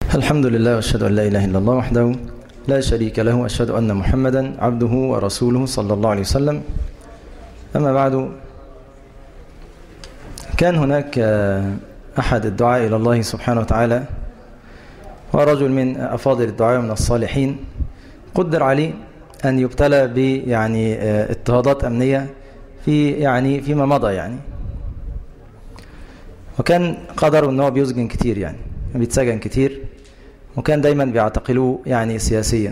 الحمد لله واشهد ان لا اله الا الله وحده لا شريك له واشهد ان محمدا عبده ورسوله صلى الله عليه وسلم اما بعد كان هناك احد الدعاء الى الله سبحانه وتعالى ورجل من افاضل الدعاء من الصالحين قدر عليه ان يبتلى ب يعني اضطهادات امنيه في يعني فيما مضى يعني وكان قدره ان هو بيسجن كتير يعني بيتسجن كتير وكان دايما بيعتقلوه يعني سياسيا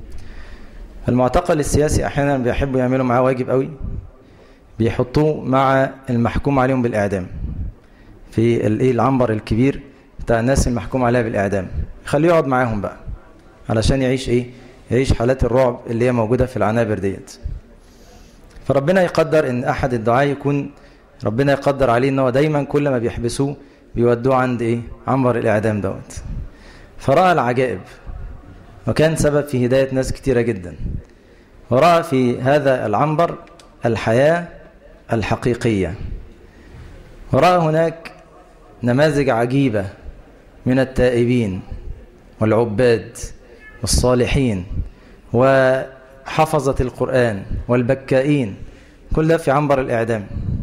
المعتقل السياسي احيانا بيحبوا يعملوا معاه واجب قوي بيحطوه مع المحكوم عليهم بالاعدام في الايه العنبر الكبير بتاع الناس المحكوم عليها بالاعدام يخليه يقعد معاهم بقى علشان يعيش ايه يعيش حالات الرعب اللي هي موجوده في العنابر ديت فربنا يقدر ان احد الدعاء يكون ربنا يقدر عليه ان هو دايما كل ما بيحبسوه بيودوه عند ايه عنبر الاعدام دوت فراى العجائب وكان سبب في هدايه ناس كتيره جدا وراى في هذا العنبر الحياه الحقيقيه وراى هناك نماذج عجيبه من التائبين والعباد والصالحين وحفظة القرآن والبكائين كل ده في عنبر الإعدام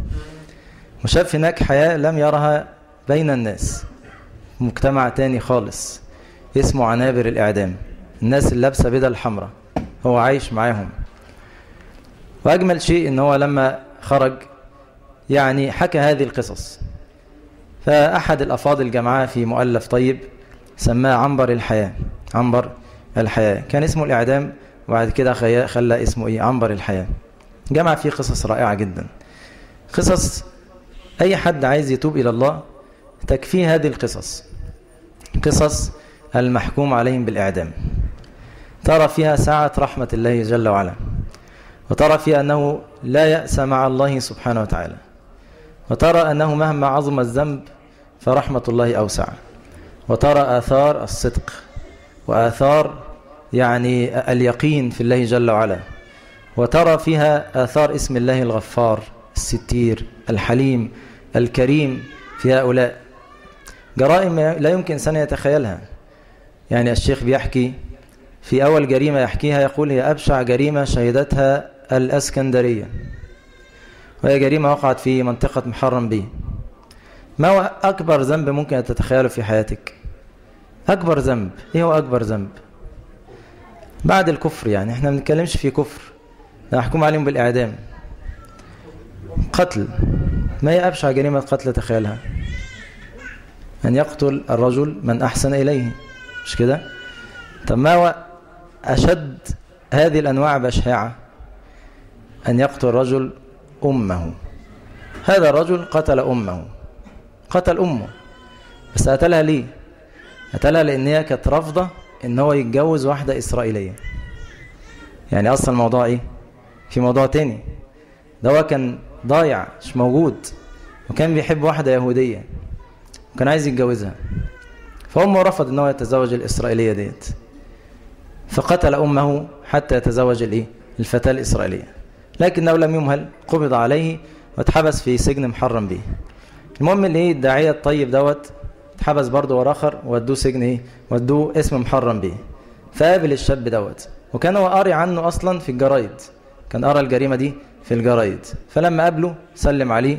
وشاف هناك حياة لم يرها بين الناس مجتمع تاني خالص اسمه عنابر الإعدام الناس اللي لابسة بدل حمراء هو عايش معاهم وأجمل شيء إن هو لما خرج يعني حكى هذه القصص فأحد الأفاضل جمعها في مؤلف طيب سماه عنبر الحياة عنبر الحياة كان اسمه الإعدام وبعد كده خلى اسمه إيه عنبر الحياة جمع فيه قصص رائعة جدا قصص أي حد عايز يتوب إلى الله تكفيه هذه القصص قصص المحكوم عليهم بالإعدام ترى فيها ساعة رحمة الله جل وعلا وترى فيها أنه لا يأس مع الله سبحانه وتعالى وترى أنه مهما عظم الذنب فرحمة الله أوسع وترى آثار الصدق وآثار يعني اليقين في الله جل وعلا وترى فيها آثار اسم الله الغفار الستير الحليم الكريم في هؤلاء جرائم لا يمكن إنسان يتخيلها يعني الشيخ بيحكي في أول جريمة يحكيها يقول هي أبشع جريمة شهدتها الأسكندرية وهي جريمة وقعت في منطقة محرم به ما هو أكبر ذنب ممكن تتخيله في حياتك أكبر ذنب إيه هو أكبر ذنب بعد الكفر يعني احنا ما بنتكلمش في كفر محكوم عليهم بالإعدام قتل ما هي أبشع جريمة قتل تخيلها أن يقتل الرجل من أحسن إليه مش كده طب ما هو أشد هذه الأنواع بشاعة أن يقتل رجل أمه هذا الرجل قتل أمه قتل أمه بس قتلها ليه قتلها لأن هي كانت رافضة إن هو يتجوز واحدة إسرائيلية يعني أصلا الموضوع إيه في موضوع تاني ده هو كان ضايع مش موجود وكان بيحب واحدة يهودية وكان عايز يتجوزها فأمه رفض إن هو يتزوج الإسرائيلية ديت فقتل أمه حتى يتزوج الإيه الفتاة الإسرائيلية لكنه لم يمهل قبض عليه واتحبس في سجن محرم به المهم اللي ايه الداعيه الطيب دوت اتحبس برضه ورا اخر ودوه سجن ايه ودوه اسم محرم به فقابل الشاب دوت وكان هو قاري عنه اصلا في الجرايد كان قرا الجريمه دي في الجرايد فلما قابله سلم عليه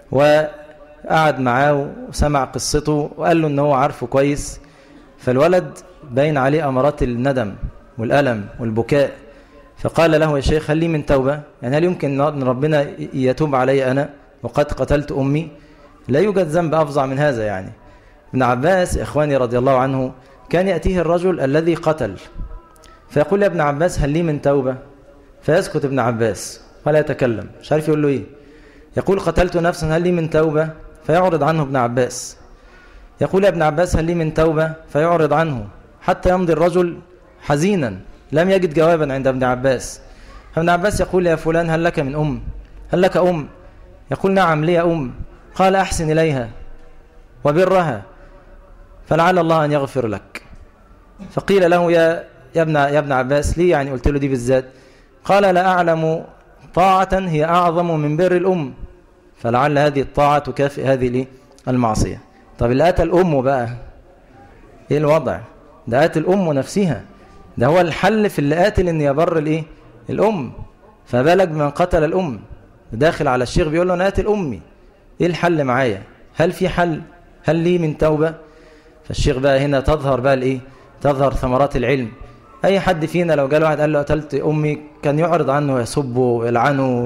وقعد معاه وسمع قصته وقال له ان هو عارفه كويس فالولد باين عليه امارات الندم والالم والبكاء فقال له يا شيخ هل لي من توبة يعني هل يمكن أن ربنا يتوب علي أنا وقد قتلت أمي لا يوجد ذنب أفظع من هذا يعني ابن عباس إخواني رضي الله عنه كان يأتيه الرجل الذي قتل فيقول يا ابن عباس هل لي من توبة فيسكت ابن عباس ولا يتكلم مش عارف يقول له إيه يقول قتلت نفسا هل لي من توبة فيعرض عنه ابن عباس يقول يا ابن عباس هل لي من توبة فيعرض عنه حتى يمضي الرجل حزينا لم يجد جوابا عند ابن عباس ابن عباس يقول يا فلان هل لك من أم هل لك أم يقول نعم لي أم قال أحسن إليها وبرها فلعل الله أن يغفر لك فقيل له يا يا ابن يا ابن عباس ليه يعني قلت له دي بالذات قال لا أعلم طاعة هي أعظم من بر الأم فلعل هذه الطاعة تكافئ هذه المعصية طب اللي قتل أمه بقى إيه الوضع ده قاتل أمه نفسها ده هو الحل في اللي قاتل ان يبر الايه الأم فبالك بمن قتل الأم داخل على الشيخ بيقول له أنا قاتل أمي إيه الحل معايا هل في حل هل لي من توبة فالشيخ بقى هنا تظهر بقى الايه تظهر ثمرات العلم اي حد فينا لو جاء واحد قال له قتلت امي كان يعرض عنه يسبه ويلعنه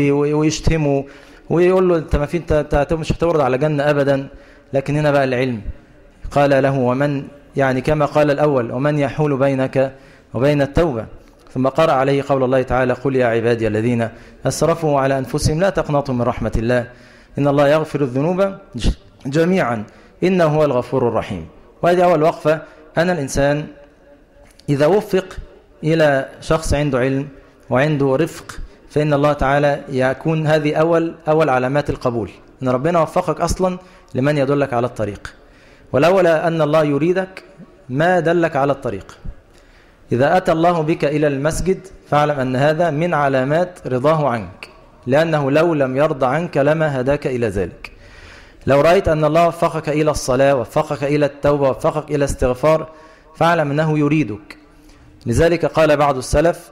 ويشتمه ويقول له انت ما في انت مش هتورد على جنه ابدا لكن هنا بقى العلم قال له ومن يعني كما قال الاول ومن يحول بينك وبين التوبه ثم قرأ عليه قول الله تعالى قل يا عبادي الذين أسرفوا على أنفسهم لا تقنطوا من رحمة الله إن الله يغفر الذنوب جميعا إنه هو الغفور الرحيم وهذه أول وقفة أن الإنسان إذا وفق إلى شخص عنده علم وعنده رفق فإن الله تعالى يكون هذه أول أول علامات القبول أن ربنا وفقك أصلا لمن يدلك على الطريق ولولا أن الله يريدك ما دلك على الطريق إذا أتى الله بك إلى المسجد فاعلم أن هذا من علامات رضاه عنك لأنه لو لم يرضى عنك لما هداك إلى ذلك لو رأيت أن الله وفقك إلى الصلاة وفقك إلى التوبة وفقك إلى استغفار فاعلم أنه يريدك لذلك قال بعض السلف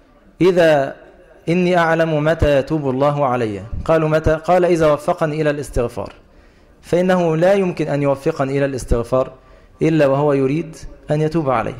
إذا إني أعلم متى يتوب الله علي قالوا متى قال إذا وفقني إلى الاستغفار فإنه لا يمكن أن يوفقني إلى الاستغفار إلا وهو يريد أن يتوب علي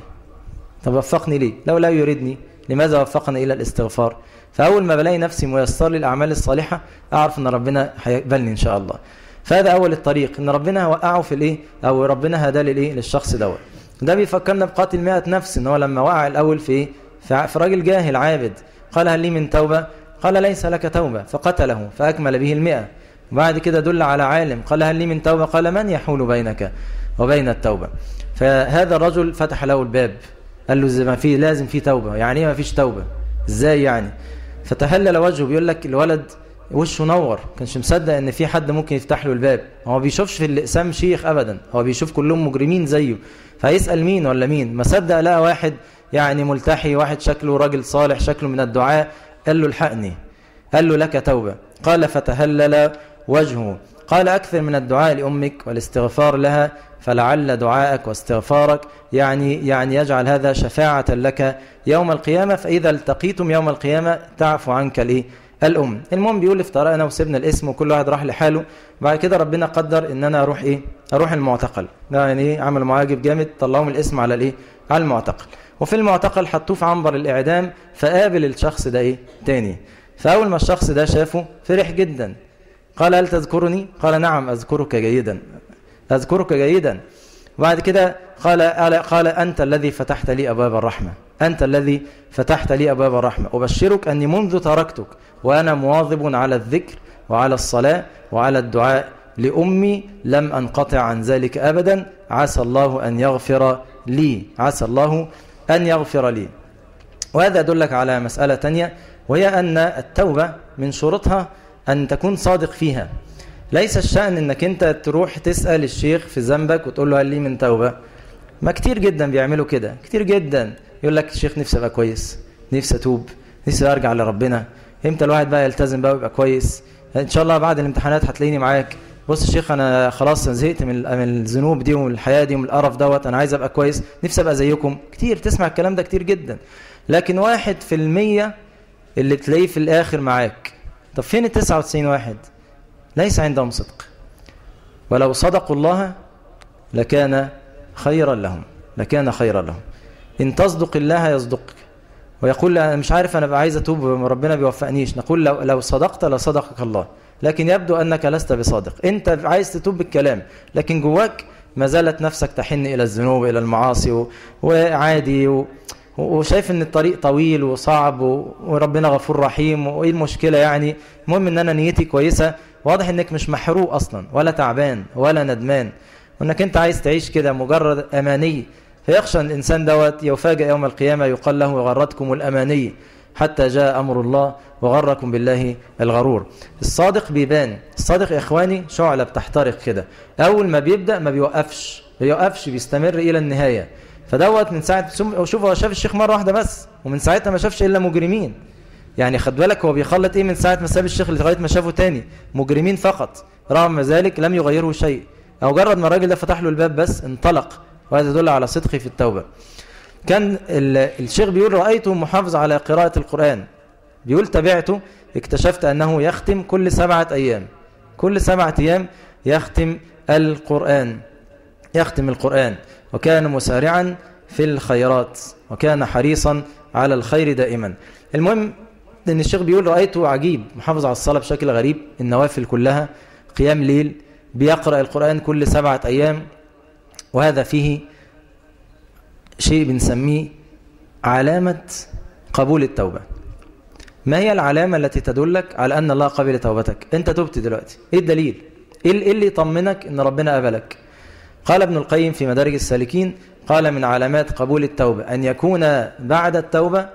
طب وفقني ليه لو لا يريدني لماذا وفقني إلى الاستغفار فأول ما بلاقي نفسي ميسر لي الأعمال الصالحة أعرف أن ربنا هيقبلني إن شاء الله فهذا أول الطريق أن ربنا وقعه في الإيه أو ربنا هداه للإيه للشخص دوت ده بيفكرنا بقاتل مئة نفس ان هو لما وقع الأول في في راجل جاهل عابد قال هل لي من توبة قال ليس لك توبة فقتله فأكمل به المئة وبعد كده دل على عالم قال هل لي من توبة قال من يحول بينك وبين التوبة فهذا الرجل فتح له الباب قال له زي ما في لازم في توبة يعني ايه ما فيش توبة ازاي يعني فتهلل وجهه بيقول لك الولد وشه نور كانش مصدق ان في حد ممكن يفتح له الباب هو بيشوفش في الاقسام شيخ ابدا هو بيشوف كلهم مجرمين زيه فيسأل مين ولا مين ما صدق لقى واحد يعني ملتحي واحد شكله راجل صالح شكله من الدعاء قال له الحقني قال له لك توبة قال فتهلل وجهه قال أكثر من الدعاء لأمك والاستغفار لها فلعل دعاءك واستغفارك يعني يعني يجعل هذا شفاعة لك يوم القيامة فإذا التقيتم يوم القيامة تعفو عنك الإيه الأم المهم بيقول افترقنا وسيبنا الاسم وكل واحد راح لحاله بعد كده ربنا قدر ان انا اروح ايه اروح المعتقل ده يعني ايه عمل معاجب جامد طلعوا من الاسم على الايه على المعتقل وفي المعتقل حطوه في عنبر الاعدام فقابل الشخص ده ايه تاني فاول ما الشخص ده شافه فرح جدا قال هل تذكرني قال نعم اذكرك جيدا اذكرك جيدا وبعد كده قال قال انت الذي فتحت لي ابواب الرحمه انت الذي فتحت لي ابواب الرحمه ابشرك اني منذ تركتك وأنا مواظب على الذكر وعلى الصلاة وعلى الدعاء لأمي لم أنقطع عن ذلك أبدا عسى الله أن يغفر لي عسى الله أن يغفر لي وهذا يدلك على مسألة تانية وهي أن التوبة من شروطها أن تكون صادق فيها ليس الشأن أنك أنت تروح تسأل الشيخ في ذنبك وتقول له هل لي من توبة ما كتير جدا بيعملوا كده كتير جدا يقول لك الشيخ نفسي أبقى كويس نفسي أتوب نفسي أرجع لربنا امتى الواحد بقى يلتزم بقى ويبقى كويس ان شاء الله بعد الامتحانات هتلاقيني معاك بص يا شيخ انا خلاص زهقت من من الذنوب دي ومن الحياه دي ومن القرف دوت انا عايز ابقى كويس نفسي ابقى زيكم كتير تسمع الكلام ده كتير جدا لكن واحد في المية اللي تلاقيه في الاخر معاك طب فين ال 99 واحد ليس عندهم صدق ولو صدقوا الله لكان خيرا لهم لكان خيرا لهم ان تصدق الله يصدقك ويقول أنا مش عارف أنا عايز أتوب ربنا بيوفقنيش نقول لو, لو صدقت لصدقك الله لكن يبدو أنك لست بصادق أنت عايز تتوب بالكلام لكن جواك ما زالت نفسك تحن إلى الذنوب إلى المعاصي وعادي و... وشايف ان الطريق طويل وصعب وربنا غفور رحيم وايه المشكله يعني المهم ان انا نيتي كويسه واضح انك مش محروق اصلا ولا تعبان ولا ندمان وانك انت عايز تعيش كده مجرد اماني فيخشى الإنسان دوت يفاجئ يوم القيامة يقال له غرتكم الأماني حتى جاء أمر الله وغركم بالله الغرور الصادق بيبان الصادق يا إخواني شعلة بتحترق كده أول ما بيبدأ ما بيوقفش بيوقفش بيستمر إلى النهاية فدوت من ساعة شوف هو شاف الشيخ مرة واحدة بس ومن ساعتها ما شافش إلا مجرمين يعني خد بالك هو بيخلط إيه من ساعة ما ساب الشيخ لغاية ما شافه تاني مجرمين فقط رغم ذلك لم يغيره شيء أو جرد ما الراجل ده فتح له الباب بس انطلق وهذا يدل على صدقه في التوبة كان الشيخ بيقول رأيته محافظ على قراءة القرآن بيقول تابعته اكتشفت أنه يختم كل سبعة أيام كل سبعة أيام يختم القرآن يختم القرآن وكان مسارعا في الخيرات وكان حريصا على الخير دائما المهم ان الشيخ بيقول رأيته عجيب محافظ على الصلاة بشكل غريب النوافل كلها قيام ليل بيقرأ القرآن كل سبعة أيام وهذا فيه شيء بنسميه علامة قبول التوبة ما هي العلامة التي تدلك على أن الله قبل توبتك أنت تبت دلوقتي إيه الدليل إيه اللي يطمنك أن ربنا قبلك قال ابن القيم في مدارج السالكين قال من علامات قبول التوبة أن يكون بعد التوبة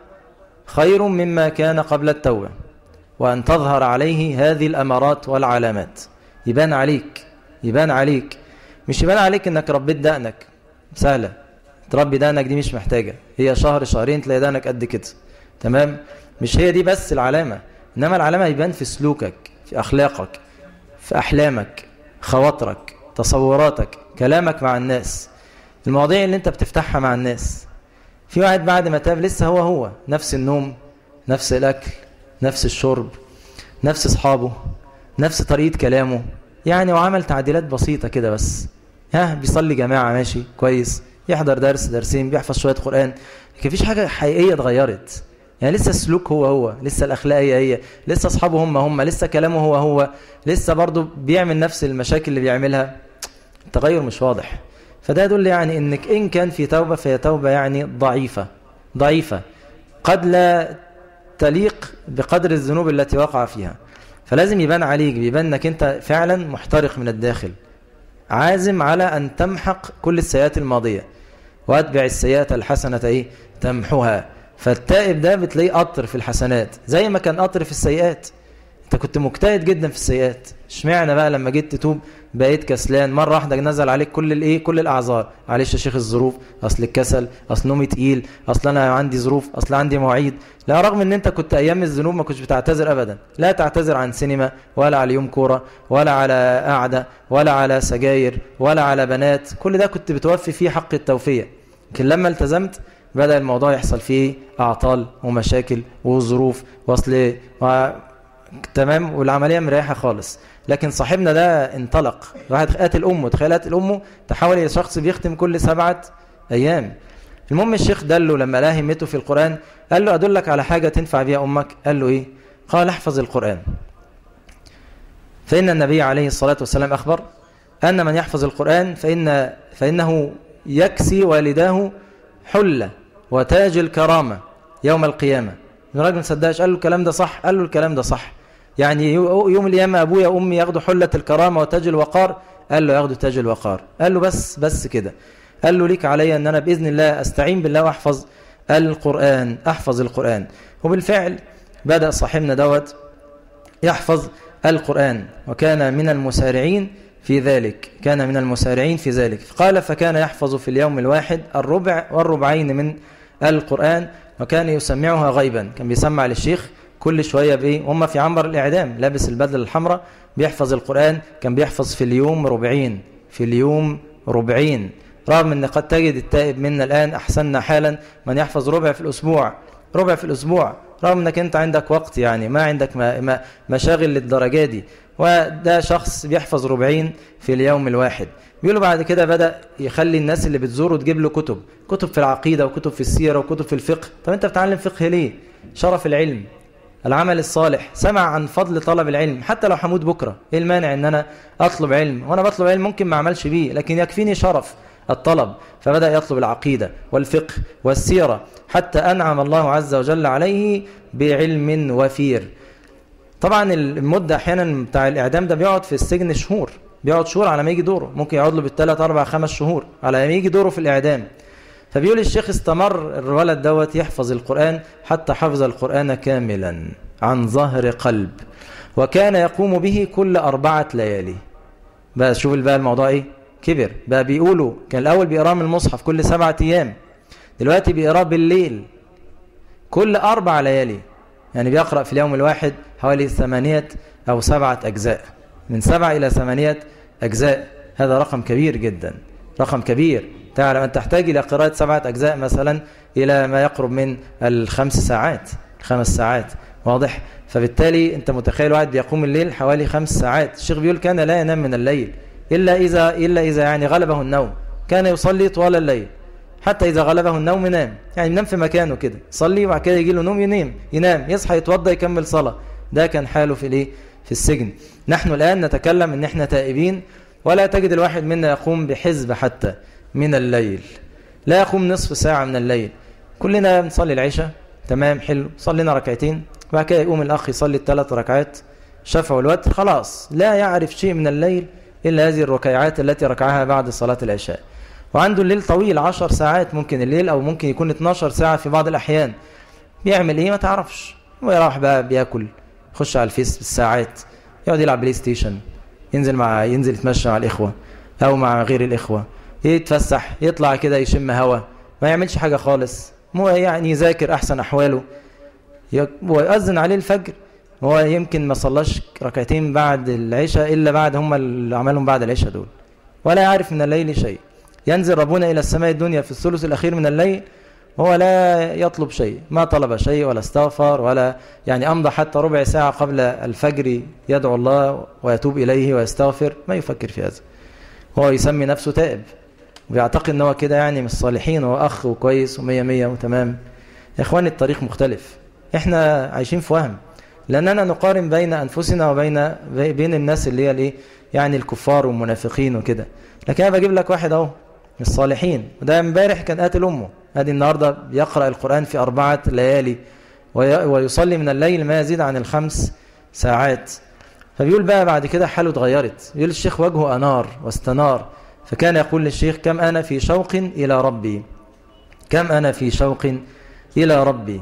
خير مما كان قبل التوبة وأن تظهر عليه هذه الأمارات والعلامات يبان عليك يبان عليك مش يبان عليك أنك ربيت دقنك سهلة تربي دقنك دي مش محتاجة هي شهر شهرين تلاقي دقنك قد كده تمام مش هي دي بس العلامة إنما العلامة يبان في سلوكك في أخلاقك في أحلامك خواطرك تصوراتك كلامك مع الناس المواضيع اللي انت بتفتحها مع الناس في واحد بعد ما تاب لسه هو هو نفس النوم نفس الأكل نفس الشرب نفس أصحابه نفس طريقة كلامه يعني وعمل تعديلات بسيطة كده بس ها بيصلي جماعة ماشي كويس يحضر درس درسين بيحفظ شوية قرآن لكن فيش حاجة حقيقية اتغيرت يعني لسه السلوك هو هو لسه الأخلاق هي هي لسه أصحابه هم هم لسه كلامه هو هو لسه برضه بيعمل نفس المشاكل اللي بيعملها التغير مش واضح فده يدل يعني انك ان كان في توبة فهي توبة يعني ضعيفة ضعيفة قد لا تليق بقدر الذنوب التي وقع فيها فلازم يبان عليك بيبان انك انت فعلا محترق من الداخل عازم على ان تمحق كل السيئات الماضية واتبع السيئات الحسنة ايه تمحوها فالتائب ده بتلاقيه قطر في الحسنات زي ما كان قطر في السيئات انت كنت مجتهد جدا في السيئات اشمعنى بقى لما جيت تتوب بقيت كسلان مره واحده نزل عليك كل الايه كل الاعذار معلش يا شيخ الظروف اصل الكسل اصل نومي تقيل اصل انا عندي ظروف اصل عندي مواعيد لا رغم ان انت كنت ايام الذنوب ما كنتش بتعتذر ابدا لا تعتذر عن سينما ولا على يوم كوره ولا على قعده ولا على سجاير ولا على بنات كل ده كنت بتوفي فيه حق التوفيه لكن لما التزمت بدأ الموضوع يحصل فيه أعطال ومشاكل وظروف وأصل و... تمام والعملية مريحة خالص لكن صاحبنا ده انطلق واحد قاتل أمه تخيل قاتل أمه تحول إلى شخص بيختم كل سبعة أيام المهم الشيخ دله لما لقى همته في القرآن قال له أدلك على حاجة تنفع بيها أمك قال له إيه قال احفظ القرآن فإن النبي عليه الصلاة والسلام أخبر أن من يحفظ القرآن فإن فإنه يكسي والداه حلة وتاج الكرامة يوم القيامة الراجل ما صدقش قال له الكلام ده صح قال له الكلام ده صح يعني يوم القيامة أبويا وأمي ياخدوا حلة الكرامة وتاج الوقار قال له ياخدوا تاج الوقار قال له بس بس كده قال له ليك علي أن أنا بإذن الله أستعين بالله وأحفظ القرآن أحفظ القرآن وبالفعل بدأ صاحبنا دوت يحفظ القرآن وكان من المسارعين في ذلك كان من المسارعين في ذلك قال فكان يحفظ في اليوم الواحد الربع والربعين من القرآن وكان يسمعها غيبا كان بيسمع للشيخ كل شوية بإيه وهم في عنبر الإعدام لابس البدلة الحمراء بيحفظ القرآن كان بيحفظ في اليوم ربعين في اليوم ربعين رغم أن قد تجد التائب منا الآن أحسننا حالا من يحفظ ربع في الأسبوع ربع في الأسبوع رغم أنك أنت عندك وقت يعني ما عندك ما ما مشاغل للدرجة دي وده شخص بيحفظ ربعين في اليوم الواحد بيقولوا بعد كده بدأ يخلي الناس اللي بتزوره تجيب له كتب كتب في العقيدة وكتب في السيرة وكتب في الفقه طب أنت بتعلم فقه ليه شرف العلم العمل الصالح سمع عن فضل طلب العلم حتى لو حمود بكرة ايه المانع ان انا اطلب علم وانا بطلب علم ممكن ما اعملش بيه لكن يكفيني شرف الطلب فبدأ يطلب العقيدة والفقه والسيرة حتى أنعم الله عز وجل عليه بعلم وفير طبعا المدة أحيانا بتاع الإعدام ده بيقعد في السجن شهور بيقعد شهور على ما يجي دوره ممكن يقعد له بالثلاث أربع خمس شهور على ما يجي دوره في الإعدام فبيقول الشيخ استمر الولد دوت يحفظ القرآن حتى حفظ القرآن كاملا عن ظهر قلب وكان يقوم به كل أربعة ليالي بقى شوف بقى الموضوع ايه كبر بقى بيقولوا كان الأول بيقراه من المصحف كل سبعة أيام دلوقتي بيقراه بالليل كل أربع ليالي يعني بيقرأ في اليوم الواحد حوالي ثمانية أو سبعة أجزاء من سبع إلى ثمانية أجزاء هذا رقم كبير جدا رقم كبير تعلم أن تحتاج إلى قراءة سبعة أجزاء مثلا إلى ما يقرب من الخمس ساعات خمس ساعات واضح فبالتالي أنت متخيل واحد بيقوم الليل حوالي خمس ساعات الشيخ بيقول كان لا ينام من الليل إلا إذا, إلا إذا يعني غلبه النوم كان يصلي طوال الليل حتى إذا غلبه النوم ينام يعني ينام في مكانه كده صلي وبعد كده يجي له نوم ينام ينام يصحى يتوضى يكمل صلاة ده كان حاله في الايه في السجن نحن الآن نتكلم ان احنا تائبين ولا تجد الواحد منا يقوم بحزب حتى من الليل لا يقوم نصف ساعة من الليل كلنا نصلي العشاء تمام حلو صلينا ركعتين بعد كده يقوم الأخ يصلي الثلاث ركعات شفع والوتر خلاص لا يعرف شيء من الليل إلا هذه الركعات التي ركعها بعد صلاة العشاء وعنده الليل طويل 10 ساعات ممكن الليل أو ممكن يكون 12 ساعة في بعض الأحيان بيعمل إيه ما تعرفش ويروح بقى بياكل يخش على الفيس بالساعات يقعد يلعب بلاي ستيشن ينزل مع ينزل يتمشى مع الإخوة أو مع غير الإخوة يتفسح يطلع كده يشم هوا ما يعملش حاجة خالص مو يعني يذاكر أحسن أحواله ويؤذن عليه الفجر هو يمكن ما صلاش ركعتين بعد العشاء إلا بعد هم اللي عملهم بعد العشاء دول ولا يعرف من الليل شيء ينزل ربنا إلى السماء الدنيا في الثلث الأخير من الليل وهو لا يطلب شيء ما طلب شيء ولا استغفر ولا يعني أمضى حتى ربع ساعة قبل الفجر يدعو الله ويتوب إليه ويستغفر ما يفكر في هذا هو يسمي نفسه تائب ويعتقد ان هو كده يعني من الصالحين هو أخ وكويس ومية مية وتمام يا إخواني الطريق مختلف إحنا عايشين في وهم لأننا نقارن بين أنفسنا وبين بين الناس اللي هي الايه يعني الكفار والمنافقين وكده لكن أنا بجيب لك واحد أهو من الصالحين وده امبارح كان قاتل أمه ادي النهاردة يقرأ القرآن في أربعة ليالي ويصلي من الليل ما يزيد عن الخمس ساعات فبيقول بقى بعد كده حاله اتغيرت يقول الشيخ وجهه أنار واستنار فكان يقول للشيخ كم أنا في شوق إلى ربي كم أنا في شوق إلى ربي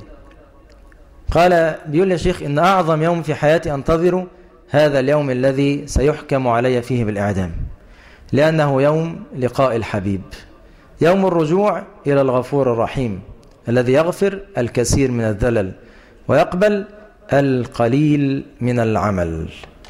قال بيقول يا شيخ إن أعظم يوم في حياتي أنتظر هذا اليوم الذي سيحكم علي فيه بالإعدام لأنه يوم لقاء الحبيب يوم الرجوع إلى الغفور الرحيم الذي يغفر الكثير من الذلل ويقبل القليل من العمل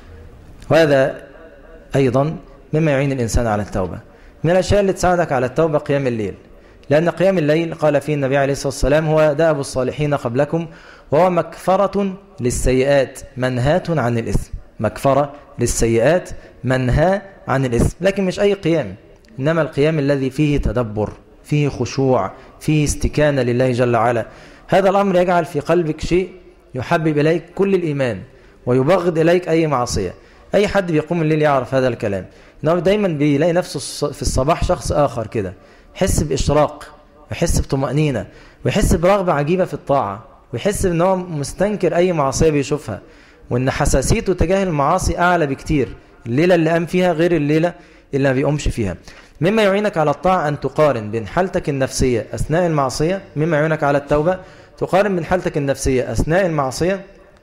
وهذا أيضا مما يعين الإنسان على التوبة من الأشياء اللي تساعدك على التوبة قيام الليل لأن قيام الليل قال فيه النبي عليه الصلاة والسلام هو دأب الصالحين قبلكم وهو مكفرة للسيئات منهاة عن الإثم مكفرة للسيئات منهى عن الإثم لكن مش أي قيام إنما القيام الذي فيه تدبر فيه خشوع فيه استكانة لله جل وعلا هذا الأمر يجعل في قلبك شيء يحبب إليك كل الإيمان ويبغض إليك أي معصية أي حد بيقوم الليل يعرف هذا الكلام إنه دايما بيلاقي نفسه في الصباح شخص آخر كده يحس بإشراق ويحس بطمأنينة ويحس برغبة عجيبة في الطاعة ويحس ان هو مستنكر أي معصية بيشوفها وإن حساسيته تجاه المعاصي أعلى بكتير الليلة اللي قام فيها غير الليلة اللي ما بيقومش فيها مما يعينك على الطاعة أن تقارن بين حالتك النفسية أثناء المعصية مما يعينك على التوبة تقارن بين حالتك النفسية أثناء المعصية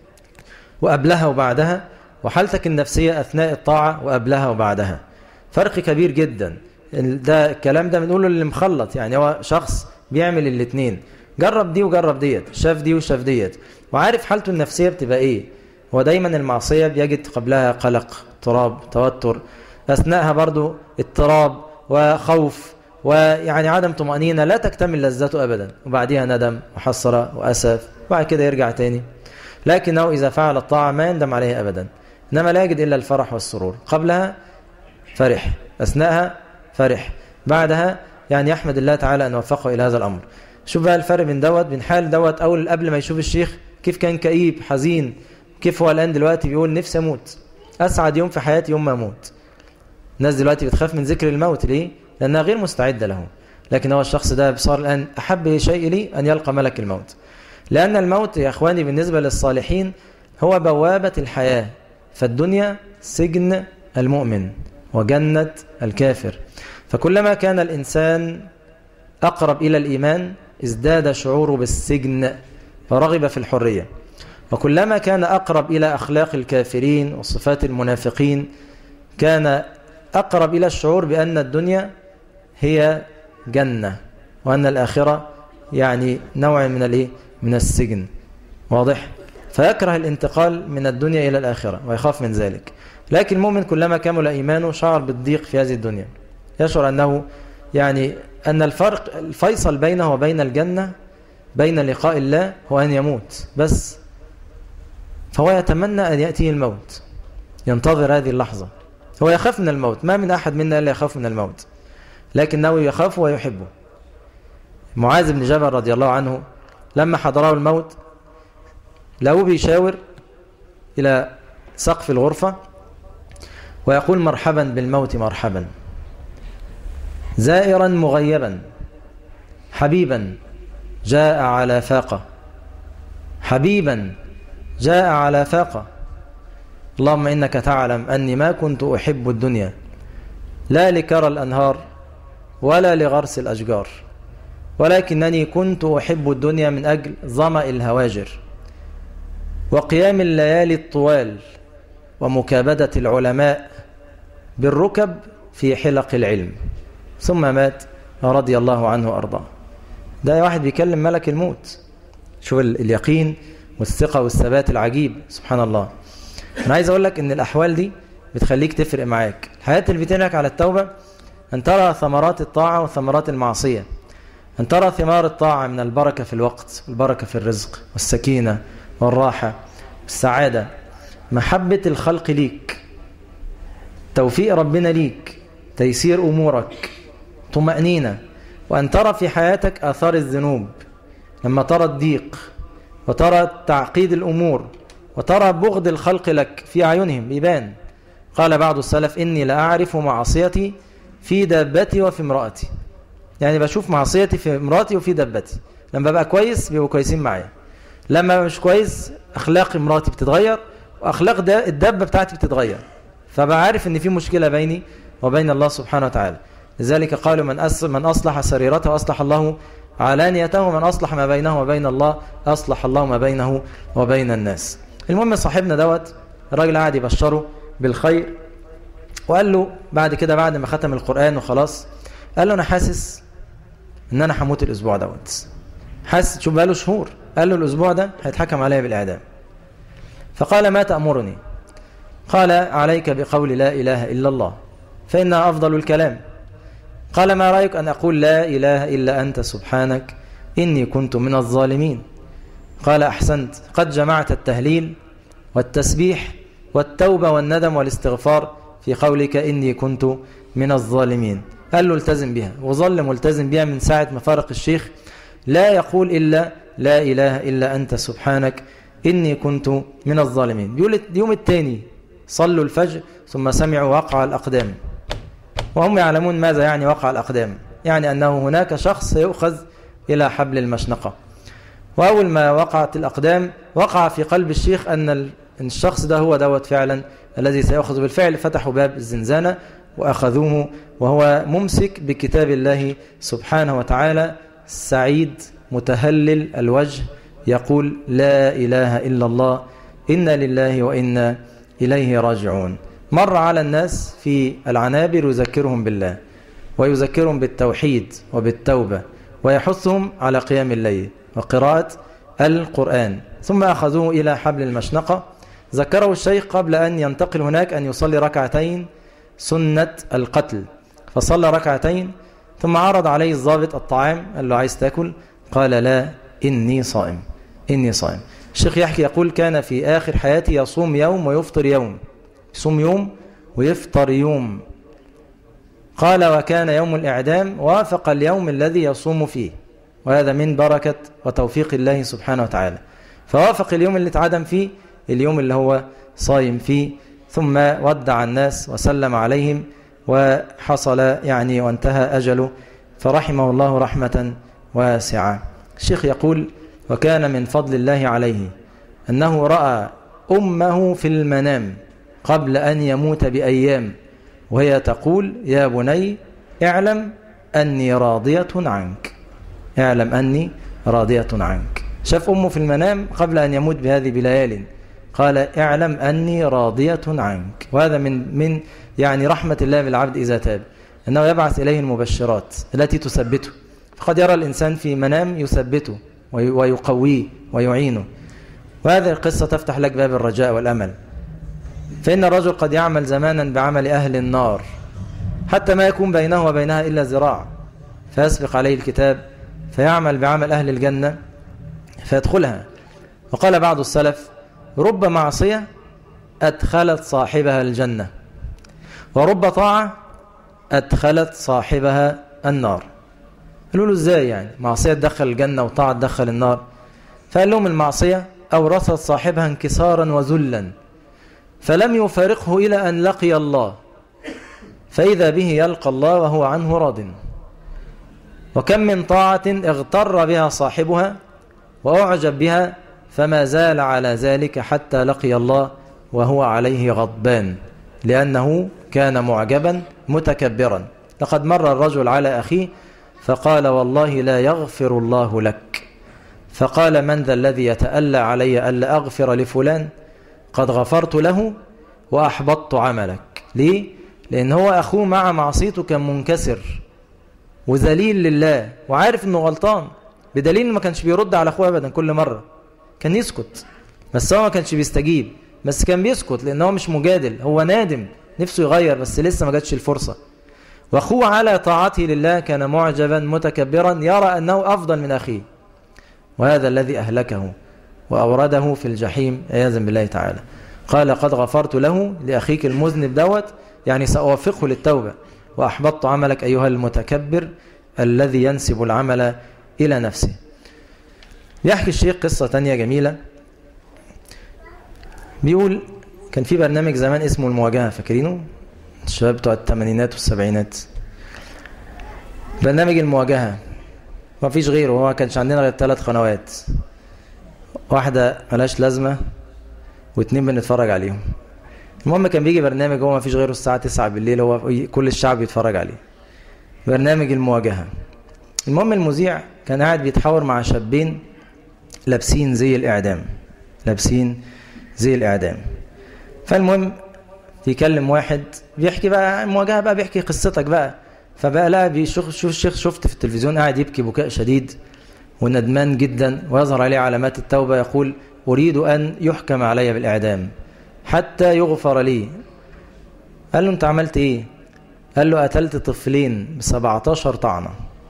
وقبلها وبعدها وحالتك النفسية أثناء الطاعة وقبلها وبعدها فرق كبير جدا ده الكلام ده بنقوله اللي مخلط يعني هو شخص بيعمل الاثنين جرب دي وجرب ديت شاف دي وشاف ديت وعارف حالته النفسية بتبقى ايه هو دايما المعصية بيجد قبلها قلق اضطراب توتر أثناءها برضو اضطراب وخوف ويعني عدم طمأنينة لا تكتمل لذته أبدا وبعدها ندم وحسرة وأسف وبعد كده يرجع تاني لكنه إذا فعل الطاعة ما يندم عليها أبدا إنما لا يجد إلا الفرح والسرور قبلها فرح أثناءها فرح بعدها يعني يحمد الله تعالى أن وفقه إلى هذا الأمر شوف بقى الفرق بين دوت بين حال دوت أول قبل ما يشوف الشيخ كيف كان كئيب حزين كيف هو الآن دلوقتي بيقول نفسي أموت أسعد يوم في حياتي يوم ما أموت الناس دلوقتي بتخاف من ذكر الموت ليه؟ لأنها غير مستعدة له لكن هو الشخص ده صار الآن أحب شيء لي أن يلقى ملك الموت لأن الموت يا أخواني بالنسبة للصالحين هو بوابة الحياة فالدنيا سجن المؤمن وجنة الكافر فكلما كان الإنسان أقرب إلى الإيمان ازداد شعوره بالسجن فرغب في الحرية وكلما كان أقرب إلى أخلاق الكافرين وصفات المنافقين كان أقرب إلى الشعور بأن الدنيا هي جنة وأن الآخرة يعني نوع من الإيه؟ من السجن واضح فيكره الانتقال من الدنيا إلى الآخرة ويخاف من ذلك لكن المؤمن كلما كمل إيمانه شعر بالضيق في هذه الدنيا يشعر أنه يعني أن الفرق الفيصل بينه وبين الجنة بين لقاء الله هو أن يموت بس فهو يتمنى أن يأتيه الموت ينتظر هذه اللحظة هو يخاف من الموت ما من أحد منا إلا يخاف من الموت لكنه يخاف ويحبه معاذ بن جبل رضي الله عنه لما حضره الموت لو بيشاور إلى سقف الغرفة ويقول مرحبا بالموت مرحبا زائرا مغيبا حبيبا جاء على فاقة حبيبا جاء على فاقة اللهم إنك تعلم أني ما كنت أحب الدنيا لا لكرى الأنهار ولا لغرس الأشجار ولكنني كنت أحب الدنيا من أجل ظمأ الهواجر وقيام الليالي الطوال ومكابدة العلماء بالركب في حلق العلم ثم مات رضي الله عنه وأرضاه ده واحد بيكلم ملك الموت شوف اليقين والثقة والثبات العجيب سبحان الله أنا عايز أقول لك إن الأحوال دي بتخليك تفرق معاك الحياة اللي بتنهك على التوبة أن ترى ثمرات الطاعة وثمرات المعصية أن ترى ثمار الطاعة من البركة في الوقت والبركة في الرزق والسكينة والراحة والسعادة محبة الخلق ليك توفيق ربنا ليك تيسير أمورك طمأنينة وأن ترى في حياتك آثار الذنوب لما ترى الضيق وترى تعقيد الأمور وترى بغض الخلق لك في أعينهم يبان قال بعض السلف إني لأعرف معصيتي في دابتي وفي امرأتي يعني بشوف معصيتي في امرأتي وفي دابتي لما ببقى كويس بيبقوا كويسين معايا لما مش كويس أخلاق امرأتي بتتغير وأخلاق ده الدابة بتاعتي بتتغير فبقى عارف إن في مشكلة بيني وبين الله سبحانه وتعالى لذلك قالوا من من أصلح سريرته أصلح الله علانيته من أصلح ما بينه وبين الله أصلح الله ما بينه وبين الناس المهم صاحبنا دوت الراجل قاعد يبشره بالخير وقال له بعد كده بعد ما ختم القرآن وخلاص قال له أنا حاسس إن أنا هموت الأسبوع دوت حاسس شوف بقاله شهور قال له الأسبوع ده هيتحكم عليا بالإعدام فقال ما تأمرني قال عليك بقول لا إله إلا الله فإنها أفضل الكلام قال ما رأيك أن أقول لا إله إلا أنت سبحانك إني كنت من الظالمين قال أحسنت قد جمعت التهليل والتسبيح والتوبة والندم والاستغفار في قولك إني كنت من الظالمين قال له التزم بها وظل ملتزم بها من ساعة ما فارق الشيخ لا يقول إلا لا إله إلا أنت سبحانك إني كنت من الظالمين بيقول اليوم الثاني صلوا الفجر ثم سمعوا وقع الأقدام وهم يعلمون ماذا يعني وقع الأقدام يعني أنه هناك شخص يؤخذ إلى حبل المشنقة وأول ما وقعت الأقدام وقع في قلب الشيخ أن الشخص ده هو دوت فعلا الذي سيأخذ بالفعل فتحوا باب الزنزانة وأخذوه وهو ممسك بكتاب الله سبحانه وتعالى سعيد متهلل الوجه يقول لا إله إلا الله إنا لله وإنا إليه راجعون مر على الناس في العنابر يذكرهم بالله ويذكرهم بالتوحيد وبالتوبة ويحثهم على قيام الليل وقراءة القرآن ثم أخذوه إلى حبل المشنقة ذكره الشيخ قبل أن ينتقل هناك أن يصلي ركعتين سنة القتل فصلى ركعتين ثم عرض عليه الضابط الطعام قال له عايز تاكل قال لا إني صائم إني صائم الشيخ يحكي يقول كان في آخر حياتي يصوم يوم ويفطر يوم يصوم يوم ويفطر يوم قال وكان يوم الإعدام وافق اليوم الذي يصوم فيه وهذا من بركة وتوفيق الله سبحانه وتعالى فوافق اليوم اللي اتعدم فيه اليوم اللي هو صايم فيه ثم ودع الناس وسلم عليهم وحصل يعني وانتهى أجله فرحمه الله رحمة واسعة الشيخ يقول وكان من فضل الله عليه أنه رأى أمه في المنام قبل أن يموت بأيام وهي تقول يا بني اعلم أني راضية عنك اعلم أني راضية عنك شاف أمه في المنام قبل أن يموت بهذه بليال قال اعلم أني راضية عنك وهذا من من يعني رحمة الله بالعبد إذا تاب أنه يبعث إليه المبشرات التي تثبته فقد يرى الإنسان في منام يثبته ويقويه ويعينه وهذه القصة تفتح لك باب الرجاء والأمل فإن الرجل قد يعمل زمانا بعمل أهل النار حتى ما يكون بينه وبينها إلا زراع فيسبق عليه الكتاب فيعمل بعمل أهل الجنة فيدخلها وقال بعض السلف رب معصية أدخلت صاحبها الجنة ورب طاعة أدخلت صاحبها النار قالوا له ازاي يعني معصية تدخل الجنة وطاعة تدخل النار فقال لهم المعصية أورثت صاحبها انكسارا وذلا فلم يفارقه إلى أن لقي الله فإذا به يلقى الله وهو عنه راض وكم من طاعة اغتر بها صاحبها وأعجب بها فما زال على ذلك حتى لقي الله وهو عليه غضبان لأنه كان معجبا متكبرا لقد مر الرجل على أخيه فقال والله لا يغفر الله لك فقال من ذا الذي يتألى علي ألا أغفر لفلان قد غفرت له وأحبطت عملك ليه؟ لأن هو أخوه مع معصيته كان منكسر وذليل لله وعارف أنه غلطان بدليل ما كانش بيرد على أخوه أبدا كل مرة كان يسكت بس هو ما كانش بيستجيب بس كان بيسكت لأن هو مش مجادل هو نادم نفسه يغير بس لسه ما جاتش الفرصة واخوه على طاعته لله كان معجبا متكبرا يرى أنه أفضل من أخيه وهذا الذي أهلكه وأورده في الجحيم عياذا بالله تعالى قال قد غفرت له لأخيك المذنب دوت يعني سأوفقه للتوبة وأحبطت عملك أيها المتكبر الذي ينسب العمل إلى نفسه يحكي الشيخ قصة تانية جميلة بيقول كان في برنامج زمان اسمه المواجهة فاكرينه الشباب بتوع الثمانينات والسبعينات برنامج المواجهة ما فيش غيره هو كانش عندنا غير ثلاث قنوات واحدة ملاش لازمة واثنين بنتفرج عليهم المهم كان بيجي برنامج هو ما فيش غيره الساعة 9 بالليل هو كل الشعب يتفرج عليه برنامج المواجهة المهم المذيع كان قاعد بيتحاور مع شابين لابسين زي الإعدام لابسين زي الإعدام فالمهم يكلم واحد بيحكي بقى المواجهة بقى بيحكي قصتك بقى فبقى لا بيشوف شوف الشيخ شفت في التلفزيون قاعد يبكي بكاء شديد وندمان جدا ويظهر عليه علامات التوبة يقول أريد أن يحكم علي بالإعدام حتى يغفر لي قال له أنت عملت إيه قال له قتلت طفلين ب 17 طعنة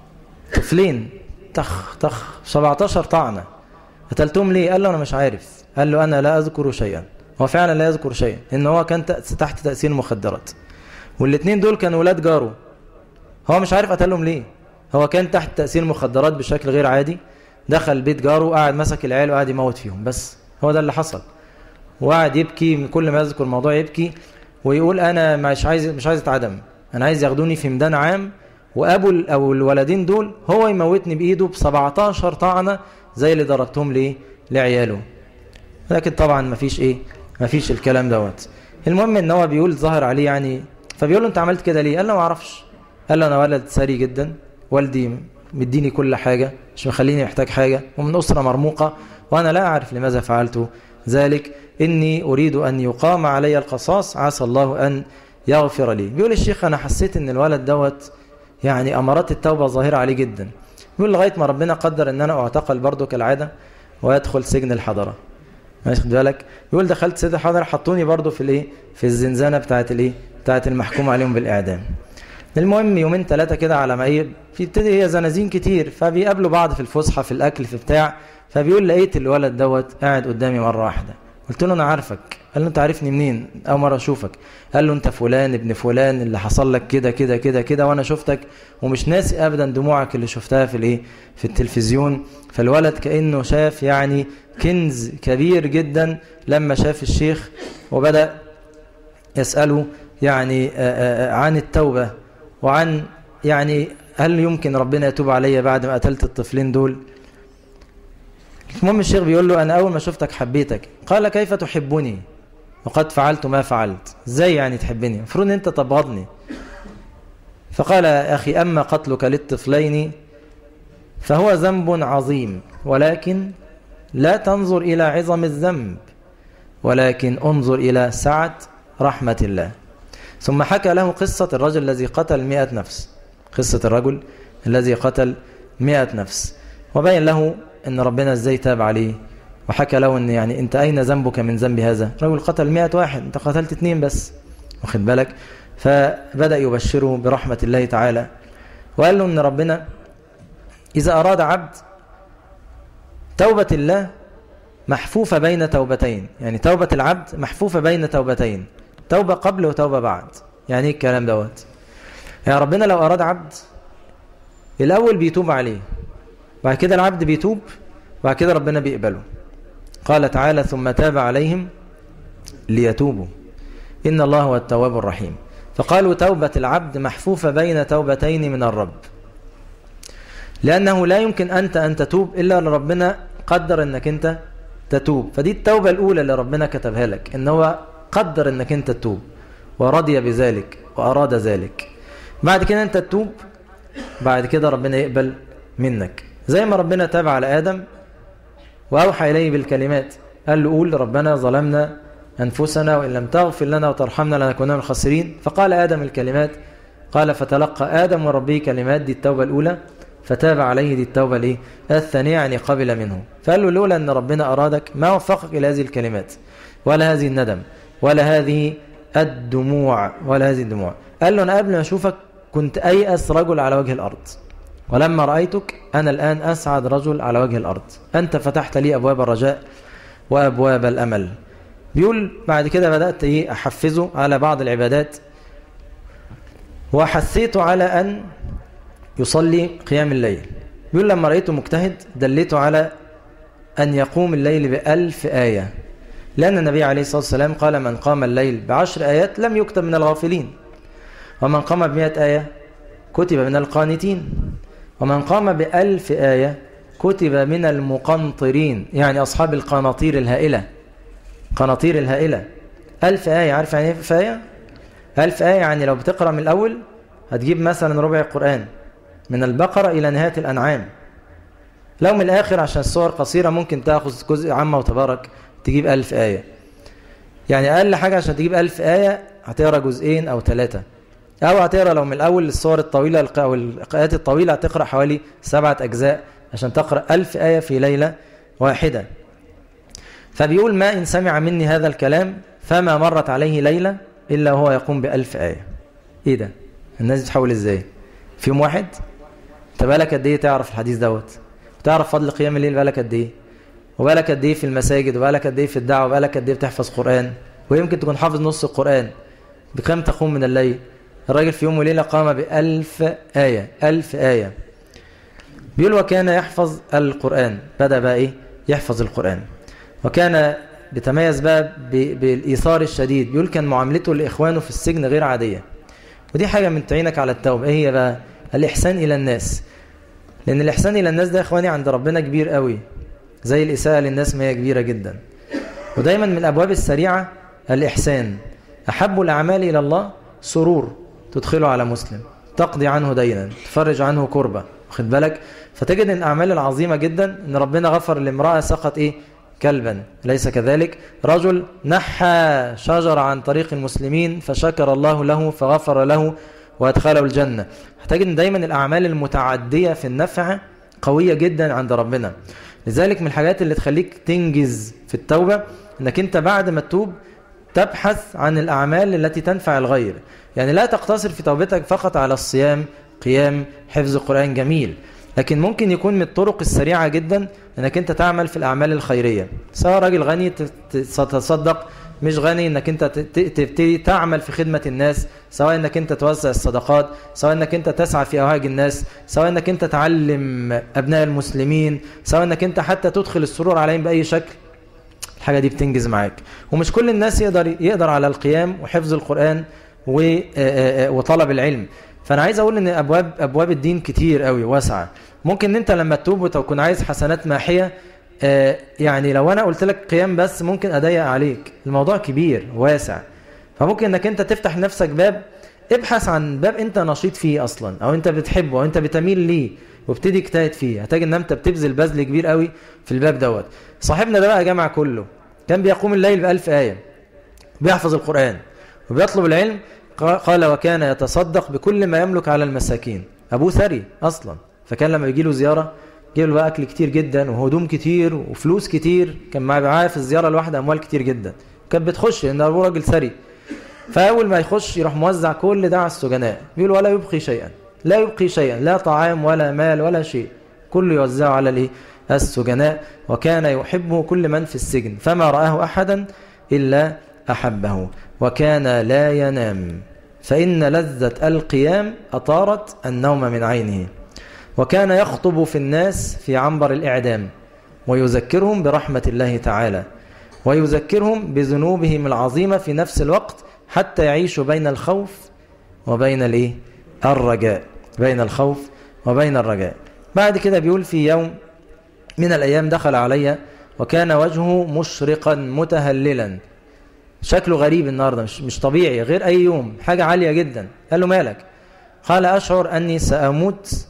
طفلين تخ تخ 17 طعنة قتلتهم ليه قال له أنا مش عارف قال له أنا لا أذكر شيئا هو فعلا لا يذكر شيئا إن هو كان تحت تأثير المخدرات والاثنين دول كانوا ولاد جاره هو مش عارف قتلهم ليه هو كان تحت تأثير المخدرات بشكل غير عادي دخل بيت جاره وقعد مسك العيال وقعد يموت فيهم بس هو ده اللي حصل وقعد يبكي من كل ما يذكر الموضوع يبكي ويقول انا مش عايز مش عايز اتعدم انا عايز ياخدوني في ميدان عام وابو او الولدين دول هو يموتني بايده ب 17 طعنه زي اللي ضربتهم ليه لعياله لكن طبعا مفيش ايه مفيش الكلام دوت المهم ان هو بيقول ظاهر عليه يعني فبيقول له انت عملت كده ليه قال له ما اعرفش قال له انا ولد ثري جدا والدي مديني كل حاجة مش مخليني محتاج حاجة ومن أسرة مرموقة وأنا لا أعرف لماذا فعلت ذلك إني أريد أن يقام علي القصاص عسى الله أن يغفر لي بيقول الشيخ أنا حسيت أن الولد دوت يعني أمارات التوبة ظاهرة عليه جدا بيقول لغاية ما ربنا قدر أن أنا أعتقل برضه كالعادة ويدخل سجن الحضرة ماشي خد بالك يقول دخلت سجن الحضرة حطوني برضه في الايه في الزنزانة بتاعت الايه بتاعت المحكوم عليهم بالإعدام المهم يومين ثلاثة كده على ما ايه بتبتدي هي زنازين كتير فبيقابلوا بعض في الفسحة في الأكل في بتاع فبيقول لقيت الولد دوت قاعد قدامي مرة واحدة قلت له أنا عارفك قال له أنت عارفني منين أول مرة أشوفك قال له أنت فلان ابن فلان اللي حصل لك كده كده كده كده وأنا شفتك ومش ناسي أبدا دموعك اللي شفتها في الإيه في التلفزيون فالولد كأنه شاف يعني كنز كبير جدا لما شاف الشيخ وبدأ يسأله يعني عن التوبة وعن يعني هل يمكن ربنا يتوب علي بعد ما قتلت الطفلين دول المهم الشيخ بيقول له أنا أول ما شفتك حبيتك قال كيف تحبني وقد فعلت ما فعلت ازاي يعني تحبني المفروض ان انت تبغضني فقال يا أخي أما قتلك للطفلين فهو ذنب عظيم ولكن لا تنظر إلى عظم الذنب ولكن انظر إلى سعة رحمة الله ثم حكى له قصة الرجل الذي قتل مئة نفس قصة الرجل الذي قتل مئة نفس وبين له ان ربنا ازاي تاب عليه وحكى له ان يعني انت اين ذنبك من ذنب هذا رجل قتل مئة واحد انت قتلت اثنين بس واخد بالك فبدأ يبشره برحمة الله تعالى وقال له ان ربنا اذا اراد عبد توبة الله محفوفة بين توبتين يعني توبة العبد محفوفة بين توبتين توبة قبل وتوبة بعد يعني ايه الكلام دوت يعني ربنا لو أراد عبد الأول بيتوب عليه بعد كده العبد بيتوب بعد كده ربنا بيقبله قال تعالى ثم تاب عليهم ليتوبوا إن الله هو التواب الرحيم فقالوا توبة العبد محفوفة بين توبتين من الرب لأنه لا يمكن أنت أن تتوب إلا ربنا قدر أنك أنت تتوب فدي التوبة الأولى اللي ربنا كتبها لك إن هو قدر أنك أنت تتوب ورضي بذلك وأراد ذلك بعد كده أنت تتوب بعد كده ربنا يقبل منك زي ما ربنا تاب على آدم وأوحى إليه بالكلمات قال له قول ربنا ظلمنا أنفسنا وإن لم تغفر لنا وترحمنا لنكون من الخاسرين فقال آدم الكلمات قال فتلقى آدم وربه كلمات دي التوبة الأولى فتاب عليه دي التوبة الايه الثانية يعني قبل منه فقال له لولا أن ربنا أرادك ما وفقك إلى هذه الكلمات ولا هذه الندم ولا هذه الدموع ولا هذه الدموع قال له أنا قبل ما أشوفك كنت أيأس رجل على وجه الأرض ولما رأيتك أنا الآن أسعد رجل على وجه الأرض أنت فتحت لي أبواب الرجاء وأبواب الأمل بيقول بعد كده بدأت إيه أحفزه على بعض العبادات وحثيته على أن يصلي قيام الليل بيقول لما رأيته مجتهد دليته على أن يقوم الليل بألف آية لأن النبي عليه الصلاة والسلام قال من قام الليل بعشر آيات لم يكتب من الغافلين ومن قام بمئة آية كتب من القانتين ومن قام بألف آية كتب من المقنطرين يعني أصحاب القناطير الهائلة قناطير الهائلة ألف آية عارف يعني ألف آية؟ ألف آية يعني لو بتقرأ من الأول هتجيب مثلا ربع القرآن من البقرة إلى نهاية الأنعام لو من الآخر عشان الصور قصيرة ممكن تأخذ جزء عامة وتبارك تجيب ألف آية يعني أقل حاجة عشان تجيب ألف آية هتقرأ جزئين أو ثلاثة أو هتقرأ لو من الأول الصور الطويلة أو القراءات الطويلة هتقرأ حوالي سبعة أجزاء عشان تقرأ ألف آية في ليلة واحدة فبيقول ما إن سمع مني هذا الكلام فما مرت عليه ليلة إلا هو يقوم بألف آية إيه ده الناس بتحول إزاي في يوم واحد انت بالك قد ايه تعرف الحديث دوت تعرف فضل قيام الليل بالك قد ايه وبالك قد ايه في المساجد وبالك قد ايه في الدعوه وبالك قد ايه بتحفظ قران ويمكن تكون حافظ نص القران بكم تقوم من الليل الراجل في يوم وليله قام بألف آية ألف آية بيقول وكان يحفظ القرآن بدأ بقى ايه يحفظ القرآن وكان بيتميز بقى بالإيثار الشديد بيقول كان معاملته لإخوانه في السجن غير عادية ودي حاجة من تعينك على التوبة ايه هي بقى الإحسان إلى الناس لأن الإحسان إلى الناس ده يا إخواني عند ربنا كبير قوي زي الإساءة للناس ما هي كبيرة جدا ودايما من الأبواب السريعة الإحسان أحب الأعمال إلى الله سرور تدخله على مسلم تقضي عنه دينا تفرج عنه كربة واخد بالك فتجد ان الأعمال العظيمة جدا ان ربنا غفر لامرأة سقط إيه كلبا ليس كذلك رجل نحى شجرة عن طريق المسلمين فشكر الله له فغفر له وادخله الجنة هتجد ان دايما الأعمال المتعدية في النفع قوية جدا عند ربنا لذلك من الحاجات اللي تخليك تنجز في التوبة انك انت بعد ما تتوب تبحث عن الأعمال التي تنفع الغير يعني لا تقتصر في توبتك فقط على الصيام قيام حفظ القرآن جميل لكن ممكن يكون من الطرق السريعة جدا انك انت تعمل في الأعمال الخيرية سواء راجل غني تتصدق مش غني انك انت تبتدي تعمل في خدمة الناس سواء انك انت توزع الصدقات سواء انك انت تسعى في اواج الناس سواء انك انت تعلم ابناء المسلمين سواء انك انت حتى تدخل السرور عليهم باي شكل الحاجة دي بتنجز معاك ومش كل الناس يقدر يقدر على القيام وحفظ القرآن وطلب العلم فانا عايز اقول ان ابواب ابواب الدين كتير قوي واسعه ممكن ان انت لما تتوب وتكون عايز حسنات ماحيه يعني لو انا قلت لك قيام بس ممكن اضيق عليك الموضوع كبير واسع فممكن انك انت تفتح لنفسك باب ابحث عن باب انت نشيط فيه اصلا او انت بتحبه او انت بتميل ليه وابتدي اجتهد فيه هتجد ان انت بتبذل بذل كبير قوي في الباب دوت صاحبنا ده بقى جمع كله كان بيقوم الليل بألف آية بيحفظ القرآن وبيطلب العلم قال وكان يتصدق بكل ما يملك على المساكين أبوه ثري أصلا فكان لما يجي له زيارة يجيب له بقى أكل كتير جدا وهدوم كتير وفلوس كتير كان معاه في الزيارة الواحدة أموال كتير جدا كانت بتخش لأن أبوه راجل ثري فأول ما يخش يروح موزع كل ده على السجناء بيقول ولا يبقي شيئا لا يبقي شيئا لا طعام ولا مال ولا شيء كله يوزعه على الايه السجناء وكان يحبه كل من في السجن فما رآه أحدا إلا أحبه وكان لا ينام فإن لذة القيام أطارت النوم من عينه وكان يخطب في الناس في عنبر الإعدام ويذكرهم برحمة الله تعالى ويذكرهم بذنوبهم العظيمة في نفس الوقت حتى يعيشوا بين الخوف وبين الايه الرجاء بين الخوف وبين الرجاء بعد كده بيقول في يوم من الأيام دخل علي وكان وجهه مشرقا متهللا شكله غريب النهاردة مش, مش طبيعي غير أي يوم حاجة عالية جدا قال له مالك قال أشعر أني سأموت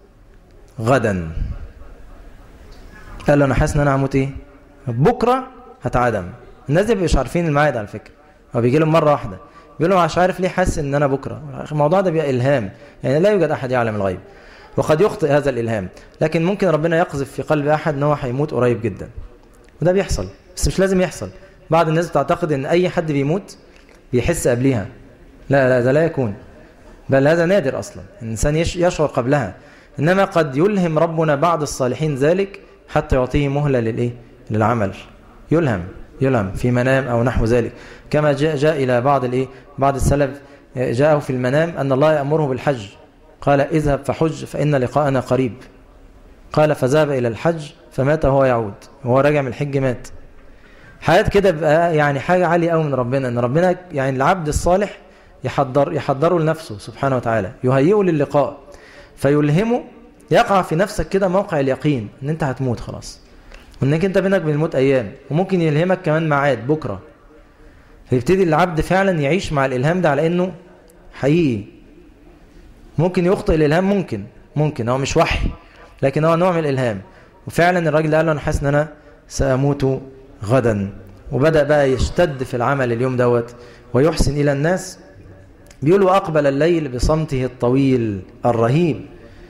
غدا قال له أنا حاسس أن أنا هموت إيه بكرة هتعدم الناس دي مش عارفين الميعاد على فكرة هو بيجي لهم مرة واحدة بيقول له مش عارف ليه حاسس ان انا بكره الموضوع ده بيبقى الهام يعني لا يوجد احد يعلم الغيب وقد يخطئ هذا الالهام لكن ممكن ربنا يقذف في قلب احد ان هو هيموت قريب جدا وده بيحصل بس مش لازم يحصل بعض الناس بتعتقد ان اي حد بيموت بيحس قبلها لا لا ده لا يكون بل هذا نادر اصلا الانسان يشعر قبلها انما قد يلهم ربنا بعض الصالحين ذلك حتى يعطيه مهله للايه للعمل يلهم يلهم في منام او نحو ذلك كما جاء, جاء إلى بعض الإيه بعض السلف جاءه في المنام أن الله يأمره بالحج قال اذهب فحج فإن لقاءنا قريب قال فذهب إلى الحج فمات وهو يعود وهو راجع من الحج مات حياة كده بقى يعني حاجة عالية قوي من ربنا ان ربنا يعني العبد الصالح يحضر يحضره لنفسه سبحانه وتعالى يهيئه للقاء فيلهمه يقع في نفسك كده موقع اليقين ان انت هتموت خلاص وانك انت بينك وبين الموت ايام وممكن يلهمك كمان ميعاد بكره فيبتدي العبد فعلا يعيش مع الإلهام ده على أنه حقيقي ممكن يخطئ الإلهام ممكن ممكن هو مش وحي لكن هو نوع من الإلهام وفعلا الراجل قال له أنا حاسس أن أنا سأموت غدا وبدأ بقى يشتد في العمل اليوم دوت ويحسن إلى الناس بيقول وأقبل الليل بصمته الطويل الرهيب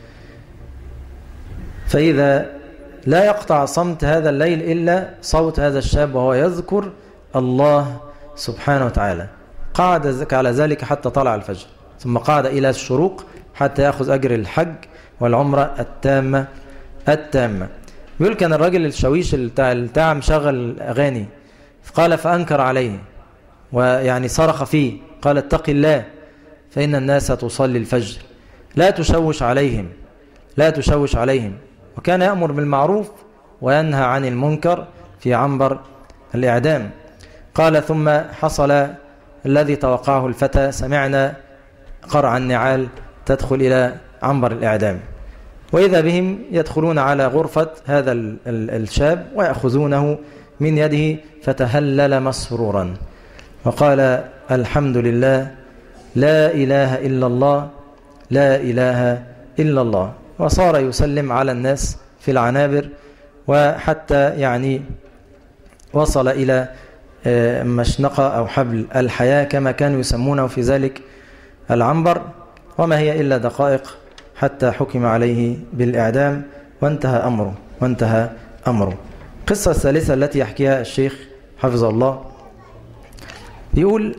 فإذا لا يقطع صمت هذا الليل إلا صوت هذا الشاب وهو يذكر الله سبحانه وتعالى قعد على ذلك حتى طلع الفجر ثم قعد إلى الشروق حتى يأخذ أجر الحج والعمرة التامة التامة بيقول كان الراجل الشويش التاع مشغل أغاني قال فأنكر عليه ويعني صرخ فيه قال اتق الله فإن الناس تصلي الفجر لا تشوش عليهم لا تشوش عليهم وكان يأمر بالمعروف وينهى عن المنكر في عنبر الإعدام قال ثم حصل الذي توقعه الفتى سمعنا قرع النعال تدخل إلى عنبر الإعدام وإذا بهم يدخلون على غرفة هذا الشاب ويأخذونه من يده فتهلل مسرورا وقال الحمد لله لا إله إلا الله لا إله إلا الله وصار يسلم على الناس في العنابر وحتى يعني وصل إلى مشنقة أو حبل الحياة كما كانوا يسمونه في ذلك العنبر وما هي إلا دقائق حتى حكم عليه بالإعدام وانتهى أمره وانتهى أمره قصة الثالثة التي يحكيها الشيخ حفظه الله يقول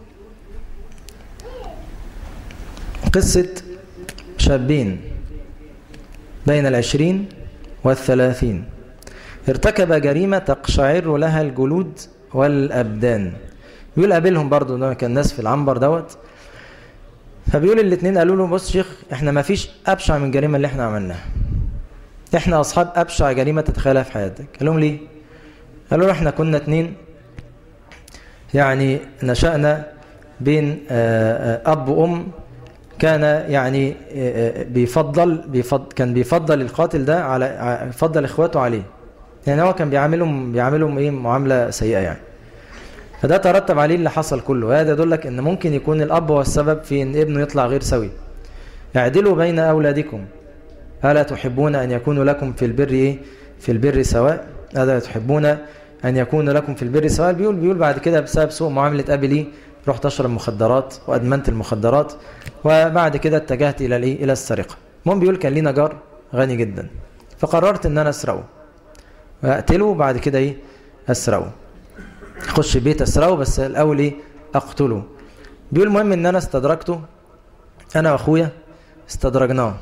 قصة شابين بين العشرين والثلاثين ارتكب جريمة تقشعر لها الجلود والأبدان بيقول قابلهم برضو ده كان ناس في العنبر دوت فبيقول الاثنين قالوا له بص شيخ احنا ما فيش أبشع من الجريمة اللي احنا عملناها احنا أصحاب أبشع جريمة تتخيلها في حياتك قال لهم ليه قالوا له احنا كنا اثنين يعني نشأنا بين أب وأم كان يعني بيفضل, بيفضل كان بيفضل القاتل ده على يفضل اخواته عليه يعني هو كان بيعاملهم بيعاملهم ايه معامله سيئه يعني فده ترتب عليه اللي حصل كله وهذا يدلك ان ممكن يكون الاب هو السبب في ان ابنه يطلع غير سوي اعدلوا بين اولادكم الا تحبون ان يكون لكم في البر ايه في البر سواء الا تحبون ان يكون لكم في البر سواء بيقول بيقول بعد كده بسبب سوء معامله ابي لي رحت اشرب مخدرات وادمنت المخدرات وبعد كده اتجهت الى الايه الى السرقه المهم بيقول كان لينا جار غني جدا فقررت ان انا اسرقه واقتله وبعد كده ايه اسرقه اخش بيت اسرقه بس الاول ايه اقتله بيقول المهم ان انا استدركته انا واخويا استدرجناه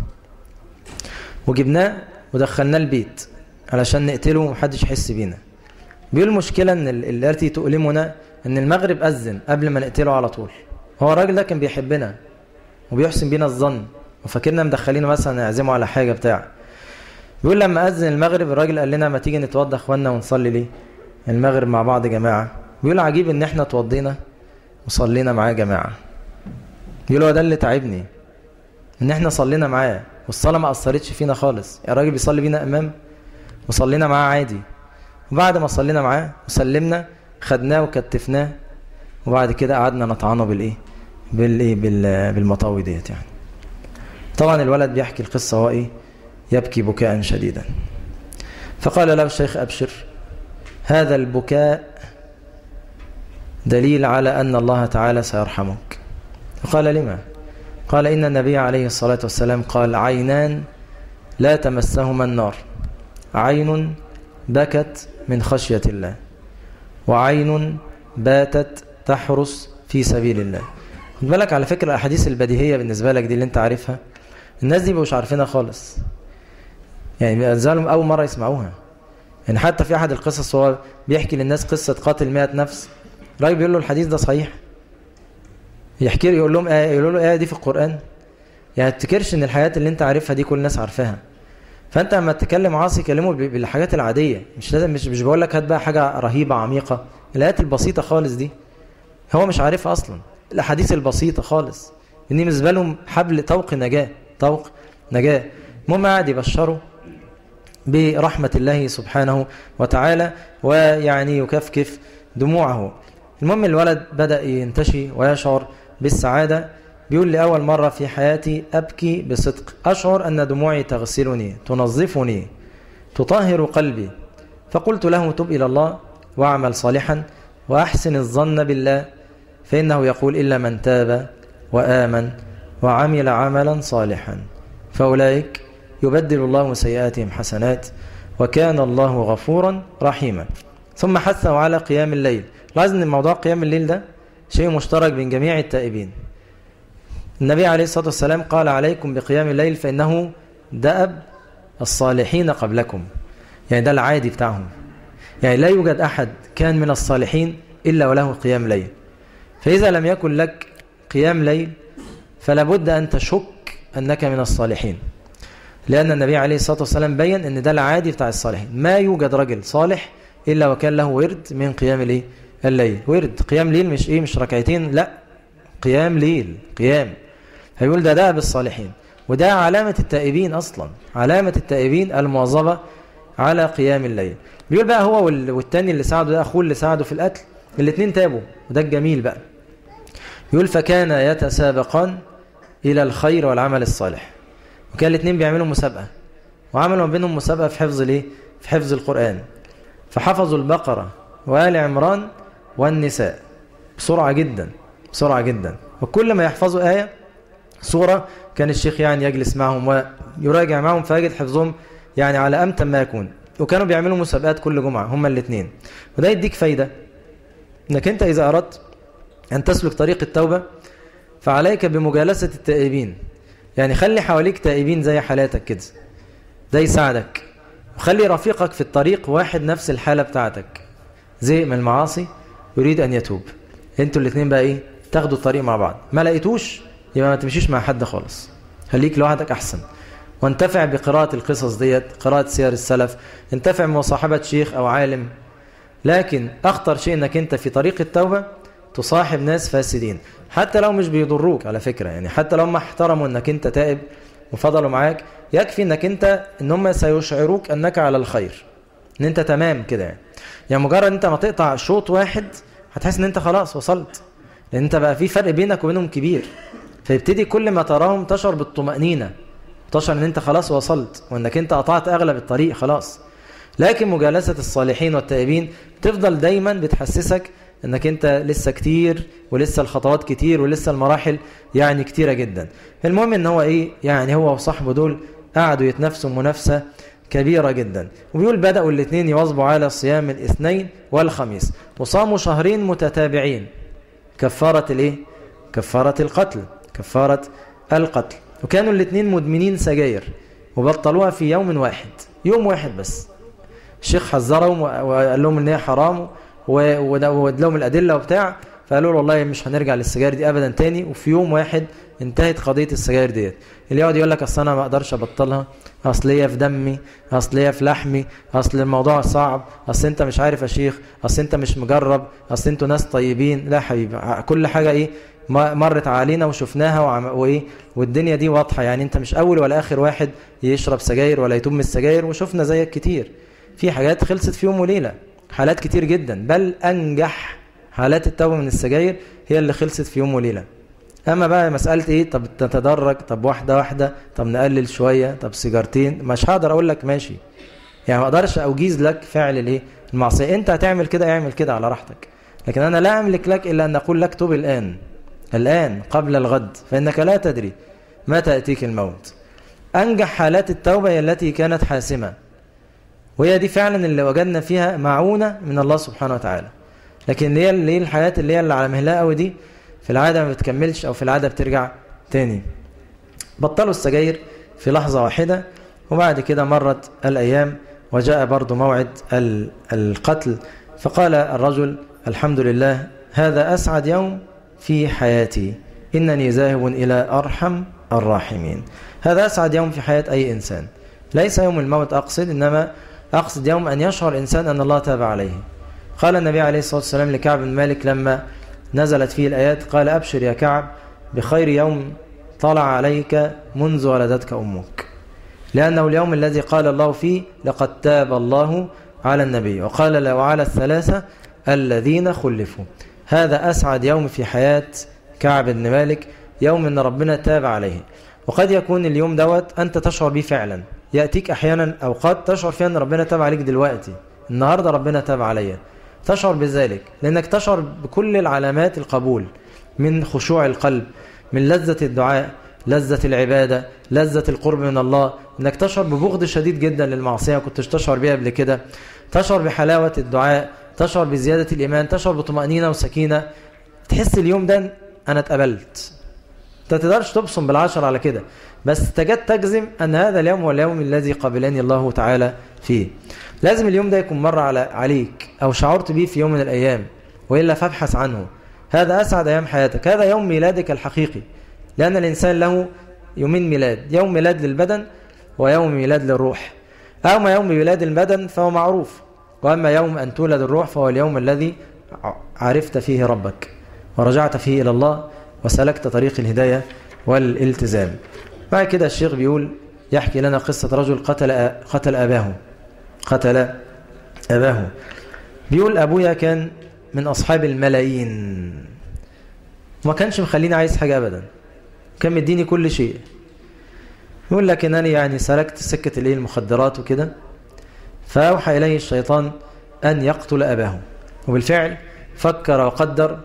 وجبناه ودخلناه البيت علشان نقتله ومحدش يحس بينا بيقول المشكلة ان التي تؤلمنا ان المغرب أذن قبل ما نقتله على طول هو الراجل ده كان بيحبنا وبيحسن بينا الظن وفاكرنا مدخلينه مثلا نعزمه على حاجة بتاع بيقول لما أذن المغرب الراجل قال لنا ما تيجي نتوضى اخوانا ونصلي ليه المغرب مع بعض جماعة بيقول عجيب ان احنا توضينا وصلينا معاه جماعة بيقول هو ده اللي تعبني ان احنا صلينا معاه والصلاة ما أثرتش فينا خالص الراجل بيصلي بينا أمام وصلينا معاه عادي وبعد ما صلينا معاه وسلمنا خدناه وكتفناه وبعد كده قعدنا نطعنه بالايه بالايه بالمطاوي ديت يعني طبعا الولد بيحكي القصه هو ايه يبكي بكاء شديدا فقال له الشيخ ابشر هذا البكاء دليل على ان الله تعالى سيرحمك فقال لما قال ان النبي عليه الصلاه والسلام قال عينان لا تمسهما النار عين بكت من خشيه الله وعين باتت تحرس في سبيل الله خد بالك على فكرة الأحاديث البديهية بالنسبة لك دي اللي انت عارفها الناس دي مش عارفينها خالص يعني بينزلهم أول مرة يسمعوها يعني حتى في أحد القصص هو بيحكي للناس قصة قاتل مئة نفس راجل بيقول له الحديث ده صحيح يحكي يقول لهم آية يقول له آية دي في القرآن يعني تفتكرش ان الحياة اللي انت عارفها دي كل الناس عارفاها فانت لما تتكلم عاصي كلمه بالحاجات العاديه مش لازم مش مش بقول لك هات بقى حاجه رهيبه عميقه الايات البسيطه خالص دي هو مش عارفها اصلا الاحاديث البسيطه خالص ان بالنسبه لهم حبل طوق نجاه طوق نجاه المهم قاعد يبشره برحمه الله سبحانه وتعالى ويعني يكفكف دموعه المهم الولد بدا ينتشي ويشعر بالسعاده بيقول لي أول مرة في حياتي أبكي بصدق أشعر أن دموعي تغسلني تنظفني تطهر قلبي فقلت له تب إلى الله واعمل صالحا وأحسن الظن بالله فإنه يقول إلا من تاب وآمن وعمل عملا صالحا فأولئك يبدل الله سيئاتهم حسنات وكان الله غفورا رحيما ثم حثه على قيام الليل لاحظ ان موضوع قيام الليل ده شيء مشترك بين جميع التائبين النبي عليه الصلاة والسلام قال عليكم بقيام الليل فإنه دأب الصالحين قبلكم يعني ده العادي بتاعهم يعني لا يوجد أحد كان من الصالحين إلا وله قيام ليل فإذا لم يكن لك قيام ليل فلا بد أن تشك أنك من الصالحين لأن النبي عليه الصلاة والسلام بين أن ده العادي بتاع الصالحين ما يوجد رجل صالح إلا وكان له ورد من قيام الايه الليل ورد قيام ليل مش إيه مش ركعتين لا قيام ليل قيام هيقول ده دأب الصالحين وده علامة التائبين أصلا علامة التائبين المواظبة على قيام الليل بيقول بقى هو والتاني اللي ساعده ده أخوه اللي ساعده في القتل الاثنين تابوا وده الجميل بقى يقول فكان يتسابقان إلى الخير والعمل الصالح وكان الاثنين بيعملوا مسابقة وعملوا ما بينهم مسابقة في حفظ الايه في حفظ القرآن فحفظوا البقرة وآل عمران والنساء بسرعة جدا بسرعة جدا وكل ما يحفظوا آية صورة كان الشيخ يعني يجلس معهم ويراجع معهم فيجد حفظهم يعني على أمتن ما يكون وكانوا بيعملوا مسابقات كل جمعة هما الاثنين وده يديك فايدة انك انت اذا اردت ان تسلك طريق التوبة فعليك بمجالسة التائبين يعني خلي حواليك تائبين زي حالاتك كده ده يساعدك وخلي رفيقك في الطريق واحد نفس الحالة بتاعتك زي من المعاصي يريد ان يتوب انتوا الاثنين بقى ايه تاخدوا الطريق مع بعض ما لقيتوش يبقى ما تمشيش مع حد خالص خليك لوحدك أحسن وانتفع بقراءة القصص ديت قراءة سير السلف انتفع بمصاحبة شيخ أو عالم لكن أخطر شيء أنك أنت في طريق التوبة تصاحب ناس فاسدين حتى لو مش بيضروك على فكرة يعني حتى لو ما احترموا أنك أنت تائب وفضلوا معاك يكفي أنك أنت أن هم سيشعروك أنك على الخير أن أنت تمام كده يعني. يعني مجرد أنت ما تقطع شوط واحد هتحس أن أنت خلاص وصلت لأن أنت بقى في فرق بينك وبينهم كبير فيبتدي كل ما تراهم تشعر بالطمأنينة تشعر ان انت خلاص وصلت وانك انت قطعت اغلب الطريق خلاص لكن مجالسة الصالحين والتائبين تفضل دايما بتحسسك انك انت لسه كتير ولسه الخطوات كتير ولسه المراحل يعني كتيرة جدا المهم ان هو ايه يعني هو وصاحبه دول قعدوا يتنافسوا منافسة كبيرة جدا وبيقول بدأوا الاثنين يواظبوا على صيام الاثنين والخميس وصاموا شهرين متتابعين كفارة الايه كفارة القتل كفارة القتل وكانوا الاثنين مدمنين سجاير وبطلوها في يوم واحد يوم واحد بس الشيخ حذرهم وقال لهم ان هي حرام وود لهم الادله وبتاع فقالوا له والله مش هنرجع للسجاير دي ابدا تاني وفي يوم واحد انتهت قضيه السجاير ديت اللي يقعد يقول لك اصل انا ما اقدرش ابطلها اصل هي في دمي اصل هي في لحمي اصل الموضوع صعب اصل انت مش عارف يا شيخ اصل انت مش مجرب اصل انتوا ناس طيبين لا حبيبي كل حاجه ايه مرت علينا وشفناها وعم... وايه والدنيا دي واضحه يعني انت مش اول ولا اخر واحد يشرب سجاير ولا يتم السجاير وشفنا زيك كتير في حاجات خلصت في يوم وليله حالات كتير جدا بل انجح حالات التوبه من السجاير هي اللي خلصت في يوم وليله اما بقى مساله ايه طب تتدرج طب واحده واحده طب نقلل شويه طب سيجارتين مش هقدر اقول لك ماشي يعني ما اقدرش اوجيز لك فعل الايه المعصيه انت هتعمل كده اعمل كده على راحتك لكن انا لا املك لك الا ان اقول لك توب الان الان قبل الغد فانك لا تدري متى ياتيك الموت انجح حالات التوبه هي التي كانت حاسمه وهي دي فعلا اللي وجدنا فيها معونه من الله سبحانه وتعالى لكن اللي هي اللي هي الحياه اللي هي اللي على مهلها قوي دي في العادة ما بتكملش أو في العادة بترجع تاني بطلوا السجاير في لحظة واحدة وبعد كده مرت الأيام وجاء برضو موعد القتل فقال الرجل الحمد لله هذا أسعد يوم في حياتي إنني ذاهب إلى أرحم الراحمين هذا أسعد يوم في حياة أي إنسان ليس يوم الموت أقصد إنما أقصد يوم أن يشعر الإنسان أن الله تاب عليه قال النبي عليه الصلاة والسلام لكعب بن مالك لما نزلت فيه الآيات قال أبشر يا كعب بخير يوم طلع عليك منذ ولدتك أمك لأنه اليوم الذي قال الله فيه لقد تاب الله على النبي وقال له وعلى الثلاثة الذين خلفوا هذا أسعد يوم في حياة كعب بن مالك يوم أن ربنا تاب عليه وقد يكون اليوم دوت أنت تشعر به فعلا يأتيك أحيانا أوقات تشعر فيها أن ربنا تاب عليك دلوقتي النهاردة ربنا تاب عليا تشعر بذلك لأنك تشعر بكل العلامات القبول من خشوع القلب من لذة الدعاء لذة العبادة لذة القرب من الله انك تشعر ببغض شديد جدا للمعصية كنتش تشعر بها قبل كده تشعر بحلاوة الدعاء تشعر بزيادة الإيمان تشعر بطمأنينة وسكينة تحس اليوم ده أنا اتقبلت انت تقدرش تبصم بالعشر على كده بس تجد تجزم أن هذا اليوم هو اليوم الذي قبلني الله تعالى فيه لازم اليوم ده يكون مر على عليك أو شعرت به في يوم من الأيام وإلا فابحث عنه هذا أسعد أيام حياتك هذا يوم ميلادك الحقيقي لأن الإنسان له يومين ميلاد يوم ميلاد للبدن ويوم ميلاد للروح أما يوم ميلاد البدن فهو معروف وأما يوم أن تولد الروح فهو اليوم الذي عرفت فيه ربك ورجعت فيه إلى الله وسلكت طريق الهداية والالتزام بعد كده الشيخ بيقول يحكي لنا قصة رجل قتل قتل أباه قتل أباه بيقول أبويا كان من أصحاب الملايين وما كانش مخليني عايز حاجة أبدا كان مديني كل شيء يقول لك أنني يعني سلكت سكة الايه المخدرات وكده فأوحى إليه الشيطان أن يقتل أباه وبالفعل فكر وقدر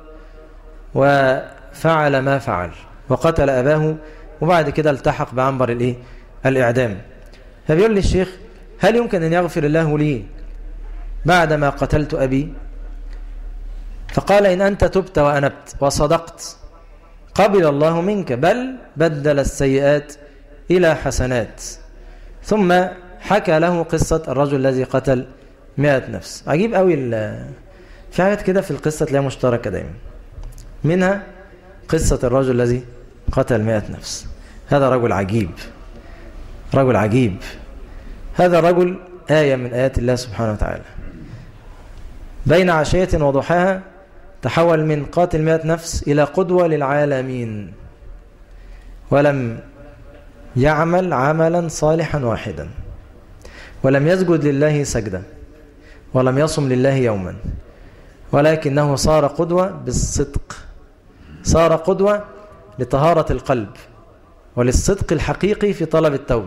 وفعل ما فعل وقتل أباه وبعد كده التحق بعنبر الايه الإعدام فبيقول لي الشيخ هل يمكن أن يغفر الله لي بعدما قتلت أبي فقال إن أنت تبت وأنبت وصدقت قبل الله منك بل بدل السيئات إلى حسنات ثم حكى له قصة الرجل الذي قتل مئة نفس عجيب قوي في حاجات كده في القصة تلاقيها مشتركة دايما منها قصة الرجل الذي قتل مئة نفس هذا رجل عجيب رجل عجيب هذا الرجل آية من آيات الله سبحانه وتعالى بين عشية وضحاها تحول من قاتل مئة نفس إلى قدوة للعالمين ولم يعمل عملا صالحا واحدا ولم يسجد لله سجدا ولم يصم لله يوما ولكنه صار قدوة بالصدق صار قدوة لطهارة القلب وللصدق الحقيقي في طلب التوبة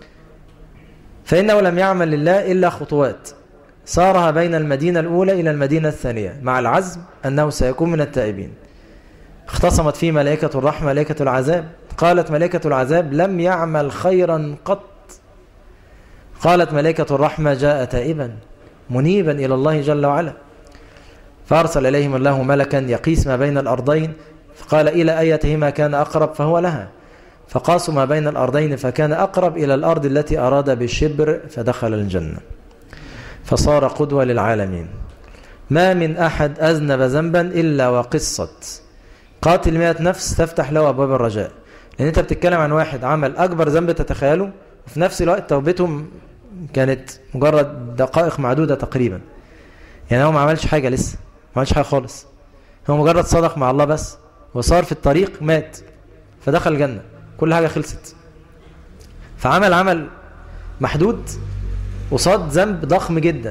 فإنه لم يعمل لله إلا خطوات صارها بين المدينة الأولى إلى المدينة الثانية مع العزم أنه سيكون من التائبين اختصمت فيه ملائكة الرحمة ملائكة العذاب قالت ملائكة العذاب لم يعمل خيرا قط قالت ملائكة الرحمة جاء تائبا منيبا إلى الله جل وعلا فأرسل إليهم الله ملكا يقيس ما بين الأرضين فقال إلى أيتهما كان أقرب فهو لها فقاسوا ما بين الأرضين فكان أقرب إلى الأرض التي أراد بشبر فدخل الجنة فصار قدوة للعالمين ما من أحد أذنب ذنبا إلا وقصة قاتل مئة نفس تفتح له أبواب الرجاء لأن أنت بتتكلم عن واحد عمل أكبر ذنب تتخيله وفي نفس الوقت توبته كانت مجرد دقائق معدودة تقريبا يعني هو ما عملش حاجة لسه ما عملش حاجة خالص هو مجرد صدق مع الله بس وصار في الطريق مات فدخل الجنة كل حاجة خلصت فعمل عمل محدود وصاد ذنب ضخم جدا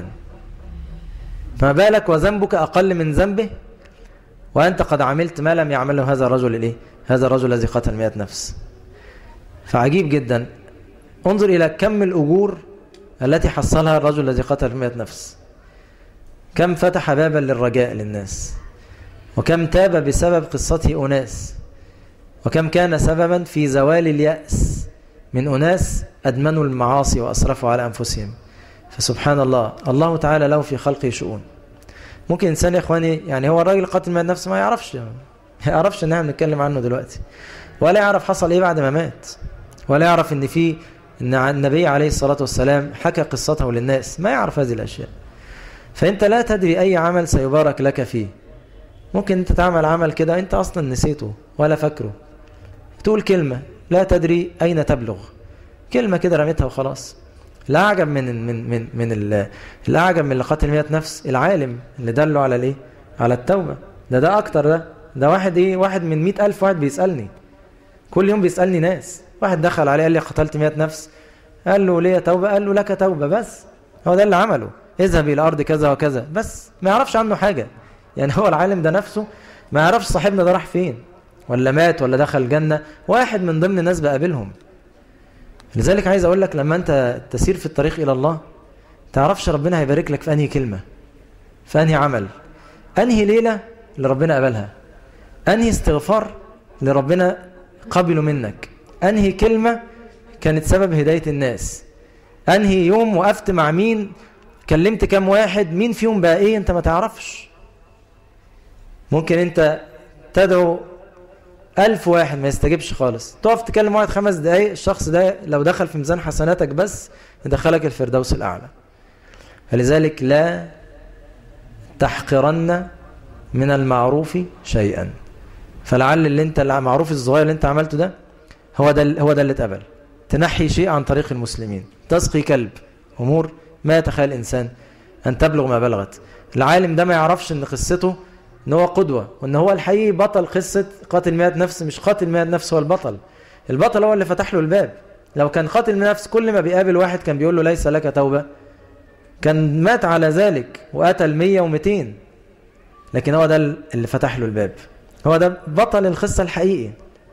فما بالك وذنبك أقل من ذنبه وأنت قد عملت ما لم يعمله هذا الرجل الإيه؟ هذا الرجل الذي قتل مئة نفس فعجيب جدا انظر إلى كم الأجور التي حصلها الرجل الذي قتل مئة نفس كم فتح بابا للرجاء للناس وكم تاب بسبب قصته أناس وكم كان سببا في زوال اليأس من أناس أدمنوا المعاصي وأسرفوا على أنفسهم فسبحان الله الله تعالى له في خلقه شؤون ممكن إنسان يا إخواني يعني هو الراجل قاتل من النفس ما يعرفش ما يعرفش إن احنا بنتكلم عنه دلوقتي ولا يعرف حصل إيه بعد ما مات ولا يعرف إن في إن النبي عليه الصلاة والسلام حكى قصته للناس ما يعرف هذه الأشياء فأنت لا تدري أي عمل سيبارك لك فيه ممكن أنت تعمل عمل كده أنت أصلا نسيته ولا فاكره تقول كلمة لا تدري أين تبلغ كلمة كده رميتها وخلاص الأعجب من من من من الأعجب من اللي قتل 100 نفس العالم اللي دله على الإيه؟ على التوبة ده ده أكتر ده ده واحد إيه واحد من 100 ألف واحد بيسألني كل يوم بيسألني ناس واحد دخل عليه قال لي قتلت 100 نفس قال له ليه توبة قال له لك توبة بس هو ده اللي عمله اذهب إلى أرض كذا وكذا بس ما يعرفش عنه حاجة يعني هو العالم ده نفسه ما يعرفش صاحبنا ده راح فين ولا مات ولا دخل الجنة واحد من ضمن الناس بقابلهم لذلك عايز أقول لك لما أنت تسير في الطريق إلى الله تعرفش ربنا هيبارك لك في أنهي كلمة في أنهي عمل أنهي ليلة اللي ربنا قبلها أنهي استغفار اللي ربنا قبله منك أنهي كلمة كانت سبب هداية الناس أنهي يوم وقفت مع مين كلمت كام واحد مين فيهم بقى إيه أنت ما تعرفش ممكن أنت تدعو ألف واحد ما يستجيبش خالص تقف تكلم واحد خمس دقايق الشخص ده لو دخل في ميزان حسناتك بس يدخلك الفردوس الأعلى فلذلك لا تحقرن من المعروف شيئا فلعل اللي انت المعروف الصغير اللي انت عملته ده هو ده هو ده اللي اتقبل تنحي شيء عن طريق المسلمين تسقي كلب امور ما يتخيل الانسان ان تبلغ ما بلغت العالم ده ما يعرفش ان قصته ان هو قدوة وان هو الحقيقي بطل قصة قاتل مئة نفس مش قاتل مئة نفس هو البطل البطل هو اللي فتح له الباب لو كان قاتل نفس كل ما بيقابل واحد كان بيقول له ليس لك توبة كان مات على ذلك وقتل مية ومتين لكن هو ده اللي فتح له الباب هو ده بطل القصة الحقيقي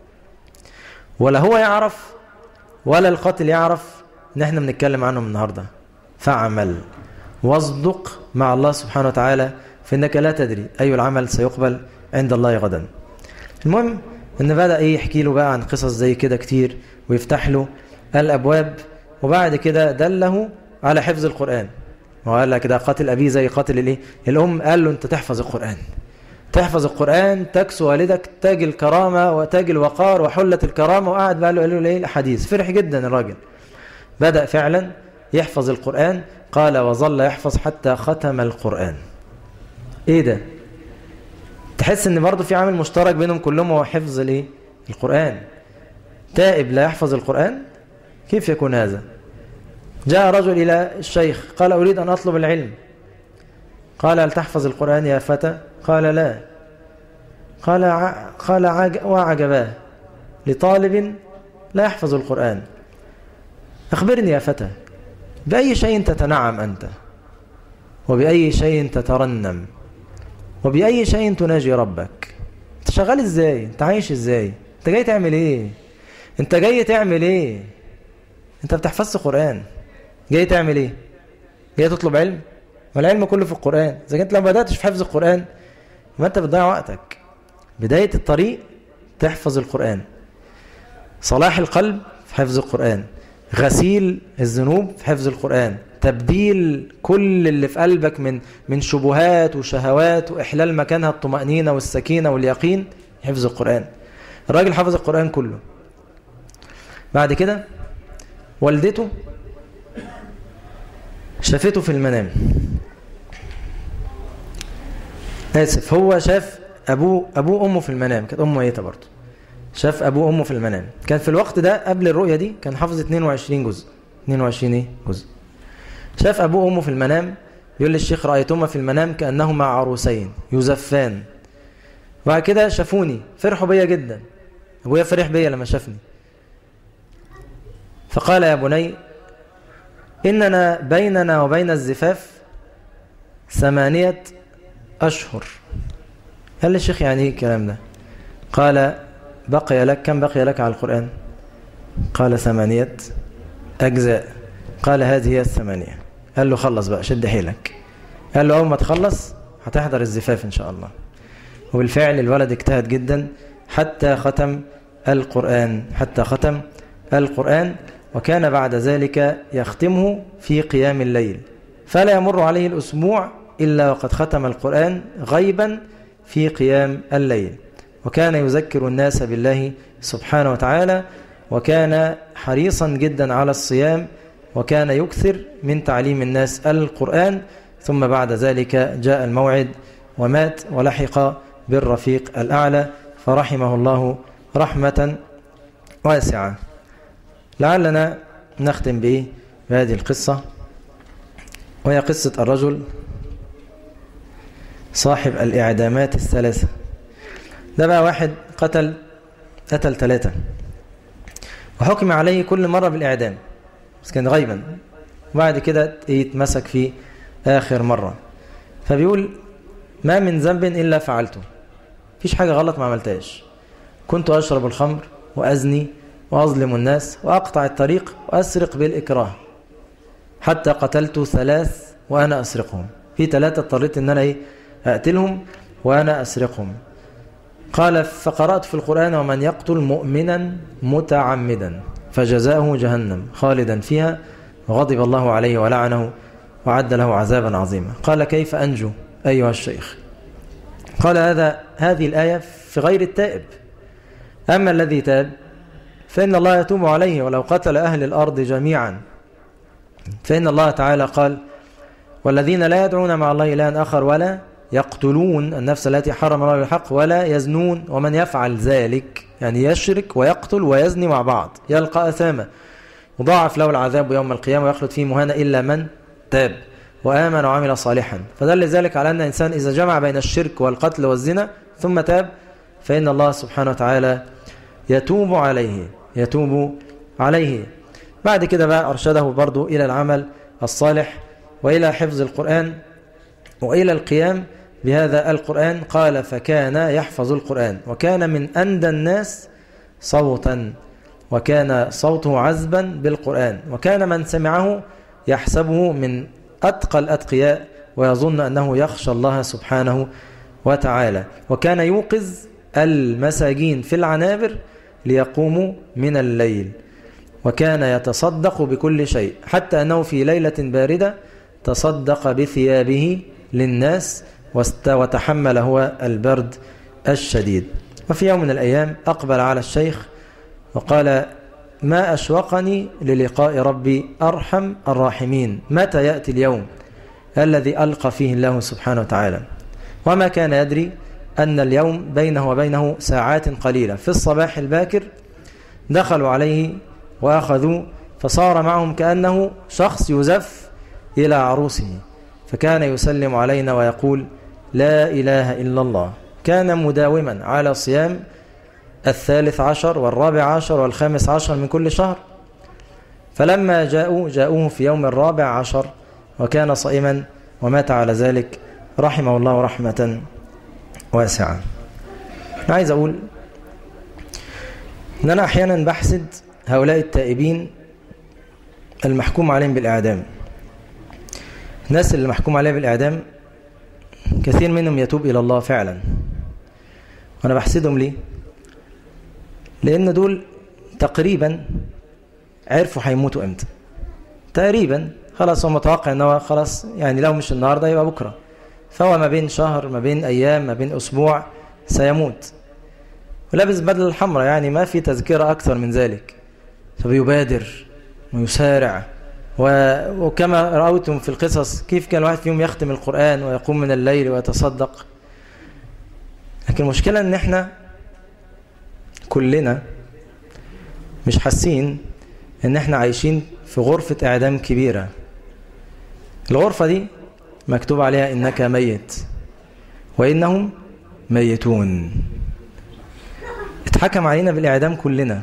ولا هو يعرف ولا القاتل يعرف ان احنا بنتكلم عنهم النهاردة فاعمل واصدق مع الله سبحانه وتعالى فإنك لا تدري أي العمل سيقبل عند الله غدا المهم إن بدأ إيه يحكي له بقى عن قصص زي كده كتير ويفتح له الأبواب وبعد كده دله على حفظ القرآن هو قال لك ده قاتل أبيه زي قاتل الإيه الأم قال له أنت تحفظ القرآن تحفظ القرآن تكسو والدك تاج الكرامة وتاج الوقار وحلة الكرامة وقعد بقى له قال له ليه الحديث فرح جدا الراجل بدأ فعلا يحفظ القرآن قال وظل يحفظ حتى ختم القرآن ايه ده تحس ان برضه في عامل مشترك بينهم كلهم هو حفظ الايه القرآن تائب لا يحفظ القرآن كيف يكون هذا جاء رجل إلى الشيخ قال أريد أن أطلب العلم قال هل تحفظ القرآن يا فتى قال لا قال ع... قال عج... وعجباه لطالب لا يحفظ القرآن أخبرني يا فتى بأي شيء تتنعم أنت وبأي شيء تترنم وبأي شيء تناجي ربك انت شغال ازاي انت عايش ازاي انت جاي تعمل ايه انت جاي تعمل ايه انت بتحفظ قرآن جاي تعمل ايه جاي تطلب علم والعلم كله في القرآن اذا كنت لو بدأتش في حفظ القرآن ما انت بتضيع وقتك بداية الطريق تحفظ القرآن صلاح القلب في حفظ القرآن غسيل الذنوب في حفظ القرآن تبديل كل اللي في قلبك من من شبهات وشهوات وإحلال مكانها الطمأنينة والسكينة واليقين حفظ القرآن الراجل حفظ القرآن كله بعد كده والدته شافته في المنام آسف هو شاف أبوه أبوه وأمه في المنام كانت أمه ميتة برضه شاف أبوه وأمه في المنام كان في الوقت ده قبل الرؤية دي كان حافظ 22 جزء 22 إيه جزء شاف أبوه وأمه في المنام يقول للشيخ رأيتهما في المنام كأنهما عروسين يزفان بعد كده شافوني فرحوا بيا جدا أبويا فرح بيا لما شافني فقال يا بني إننا بيننا وبين الزفاف ثمانية أشهر قال لي الشيخ يعني ايه الكلام ده قال بقي لك كم بقي لك على القرآن قال ثمانية أجزاء قال هذه هي الثمانية قال له خلص بقى شد حيلك قال له أول ما تخلص هتحضر الزفاف إن شاء الله وبالفعل الولد اجتهد جدا حتى ختم القرآن حتى ختم القرآن وكان بعد ذلك يختمه في قيام الليل فلا يمر عليه الأسبوع إلا وقد ختم القرآن غيبا في قيام الليل وكان يذكر الناس بالله سبحانه وتعالى وكان حريصا جدا على الصيام وكان يكثر من تعليم الناس القرآن ثم بعد ذلك جاء الموعد ومات ولحق بالرفيق الأعلى فرحمه الله رحمة واسعة لعلنا نختم بإيه بهذه القصة وهي قصة الرجل صاحب الإعدامات الثلاثة ده بقى واحد قتل قتل ثلاثة وحكم عليه كل مرة بالإعدام بس كان غيبا وبعد كده يتمسك في آخر مرة فبيقول ما من ذنب إلا فعلته فيش حاجة غلط ما عملتهاش كنت أشرب الخمر وأزني وأظلم الناس وأقطع الطريق وأسرق بالإكراه حتى قتلت ثلاث وأنا أسرقهم في ثلاثة اضطريت أن أنا إيه أقتلهم وأنا أسرقهم قال فقرأت في القرآن ومن يقتل مؤمنا متعمدا فجزاؤه جهنم خالدا فيها وغضب الله عليه ولعنه وعد له عذابا عظيما قال كيف أنجو أيها الشيخ قال هذا هذه الآية في غير التائب أما الذي تاب فإن الله يتوب عليه ولو قتل أهل الأرض جميعا فإن الله تعالى قال والذين لا يدعون مع الله إلها آخر ولا يقتلون النفس التي حرم الله بالحق ولا يزنون ومن يفعل ذلك يعني يشرك ويقتل ويزني مع بعض يلقى أثاما وضاعف له العذاب يوم القيامة ويخلد فيه مهانا إلا من تاب وآمن وعمل صالحا فدل ذلك على أن الإنسان إذا جمع بين الشرك والقتل والزنا ثم تاب فإن الله سبحانه وتعالى يتوب عليه يتوب عليه بعد كده بقى أرشده برضو إلى العمل الصالح وإلى حفظ القرآن وإلى القيام بهذا القرآن قال فكان يحفظ القرآن وكان من أندى الناس صوتا وكان صوته عذبا بالقرآن وكان من سمعه يحسبه من أتقى الأتقياء ويظن أنه يخشى الله سبحانه وتعالى وكان يوقظ المساجين في العنابر ليقوموا من الليل وكان يتصدق بكل شيء حتى أنه في ليلة باردة تصدق بثيابه للناس وتحمل هو البرد الشديد وفي يوم من الأيام أقبل على الشيخ وقال ما أشوقني للقاء ربي أرحم الراحمين متى يأتي اليوم الذي ألقى فيه الله سبحانه وتعالى وما كان يدري أن اليوم بينه وبينه ساعات قليلة في الصباح الباكر دخلوا عليه وأخذوا فصار معهم كأنه شخص يزف إلى عروسه فكان يسلم علينا ويقول لا إله إلا الله كان مداوما على صيام الثالث عشر والرابع عشر والخامس عشر من كل شهر فلما جاءوا جاءوه في يوم الرابع عشر وكان صائما ومات على ذلك رحمه الله رحمة واسعة أنا عايز أقول أن أنا أحيانا بحسد هؤلاء التائبين المحكوم عليهم بالإعدام الناس اللي محكوم عليها بالإعدام كثير منهم يتوب إلى الله فعلا وأنا بحسدهم ليه لأن دول تقريبا عرفوا هيموتوا امتى تقريبا خلاص هو متوقع ان هو خلاص يعني لو مش النهارده يبقى بكره فهو ما بين شهر ما بين ايام ما بين اسبوع سيموت ولابس بدله الحمراء يعني ما في تذكره اكثر من ذلك فبيبادر ويسارع وكما رأيتم في القصص كيف كان الواحد فيهم يختم القرآن ويقوم من الليل ويتصدق لكن المشكلة ان احنا كلنا مش حاسين ان احنا عايشين في غرفة اعدام كبيرة الغرفة دي مكتوب عليها انك ميت وانهم ميتون اتحكم علينا بالاعدام كلنا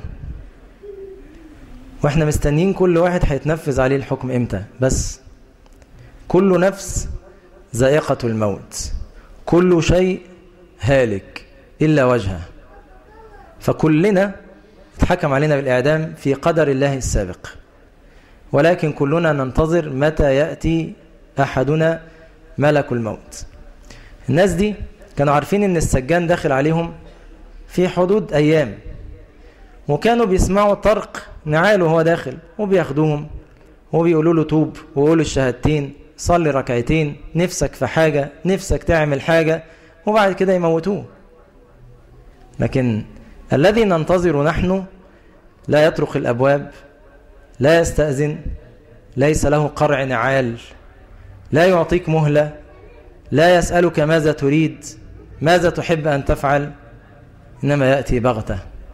واحنا مستنيين كل واحد هيتنفذ عليه الحكم امتى بس كل نفس ذائقة الموت كل شيء هالك إلا وجهه فكلنا اتحكم علينا بالإعدام في قدر الله السابق ولكن كلنا ننتظر متى يأتي أحدنا ملك الموت الناس دي كانوا عارفين ان السجان داخل عليهم في حدود أيام وكانوا بيسمعوا طرق نعاله وهو داخل وبياخدوهم وبيقولوا له توب ويقولوا الشهادتين صلي ركعتين نفسك في حاجة نفسك تعمل حاجة وبعد كده يموتوه لكن الذي ننتظر نحن لا يطرق الأبواب لا يستأذن ليس له قرع نعال لا يعطيك مهلة لا يسألك ماذا تريد ماذا تحب أن تفعل إنما يأتي بغته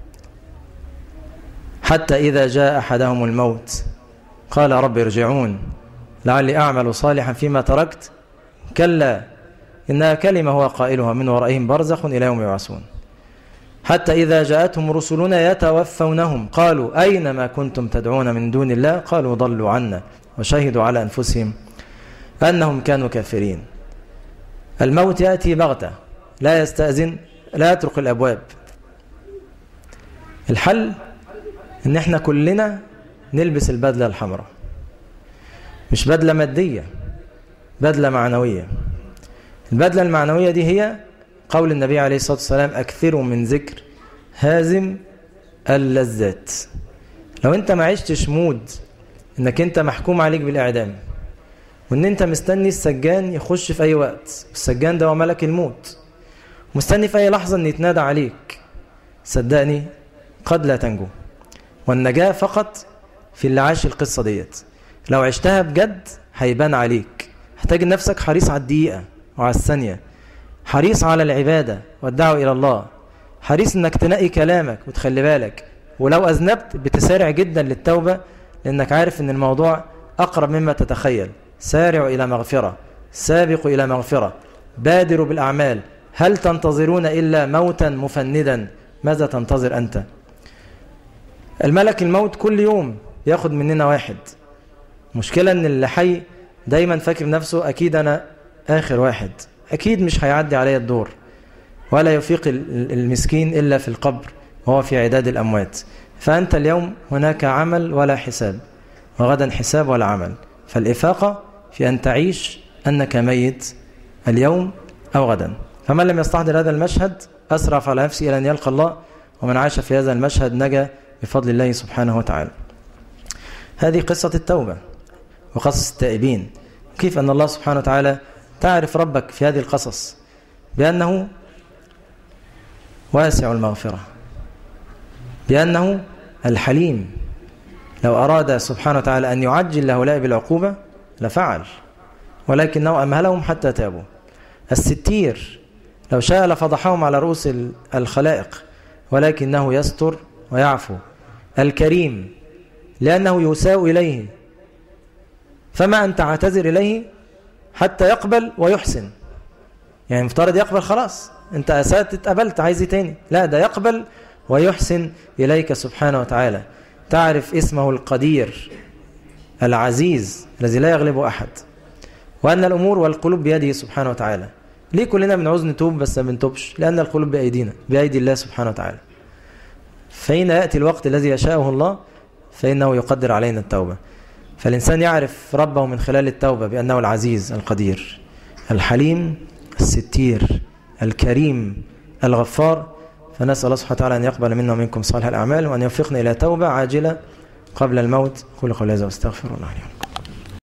حتى إذا جاء أحدهم الموت قال رب ارجعون لعلي أعمل صالحا فيما تركت كلا إنها كلمة هو قائلها من ورائهم برزخ إلى يوم يبعثون حتى إذا جاءتهم رسلنا يتوفونهم قالوا أين ما كنتم تدعون من دون الله قالوا ضلوا عنا وشهدوا على أنفسهم أنهم كانوا كافرين الموت يأتي بغتة لا يستأذن لا يترك الأبواب الحل ان احنا كلنا نلبس البدلة الحمراء مش بدلة مادية بدلة معنوية البدلة المعنوية دي هي قول النبي عليه الصلاة والسلام أكثروا من ذكر هازم اللذات لو انت ما عشتش مود انك انت محكوم عليك بالإعدام وان انت مستني السجان يخش في اي وقت السجان ده هو ملك الموت مستني في اي لحظة ان يتنادى عليك صدقني قد لا تنجو والنجاة فقط في اللي عاش القصة ديت لو عشتها بجد هيبان عليك هتجد نفسك حريص على الدقيقة وعلى الثانية حريص على العبادة والدعوة إلى الله حريص انك تنقي كلامك وتخلي بالك ولو أذنبت بتسارع جدا للتوبة لأنك عارف ان الموضوع أقرب مما تتخيل سارعوا إلى مغفرة سابقوا إلى مغفرة بادروا بالأعمال هل تنتظرون إلا موتا مفندا ماذا تنتظر أنت الملك الموت كل يوم ياخد مننا واحد مشكلة ان اللي حي دايما فاكر نفسه اكيد انا اخر واحد اكيد مش هيعدي عليا الدور ولا يفيق المسكين الا في القبر وهو في عداد الاموات فانت اليوم هناك عمل ولا حساب وغدا حساب ولا عمل فالافاقة في ان تعيش انك ميت اليوم او غدا فمن لم يستحضر هذا المشهد اسرف على نفسه الى ان يلقى الله ومن عاش في هذا المشهد نجا بفضل الله سبحانه وتعالى هذه قصة التوبة وقصص التائبين كيف أن الله سبحانه وتعالى تعرف ربك في هذه القصص بأنه واسع المغفرة بأنه الحليم لو أراد سبحانه وتعالى أن يعجل لهؤلاء بالعقوبة لفعل ولكنه أمهلهم حتى تابوا الستير لو شاء لفضحهم على رؤوس الخلائق ولكنه يستر ويعفو الكريم لأنه يساء إليه فما أن تعتذر إليه حتى يقبل ويحسن يعني مفترض يقبل خلاص انت أسأت اتقبلت عايز تاني لا ده يقبل ويحسن إليك سبحانه وتعالى تعرف اسمه القدير العزيز الذي لا يغلب أحد وأن الأمور والقلوب بيده سبحانه وتعالى ليه كلنا بنعوز نتوب بس ما بنتوبش لأن القلوب بأيدينا بأيدي الله سبحانه وتعالى فإن يأتي الوقت الذي يشاءه الله فإنه يقدر علينا التوبة فالإنسان يعرف ربه من خلال التوبة بأنه العزيز القدير الحليم الستير الكريم الغفار فنسأل الله سبحانه وتعالى أن يقبل منا ومنكم صالح الأعمال وأن يوفقنا إلى توبة عاجلة قبل الموت قل قول هذا واستغفر الله العظيم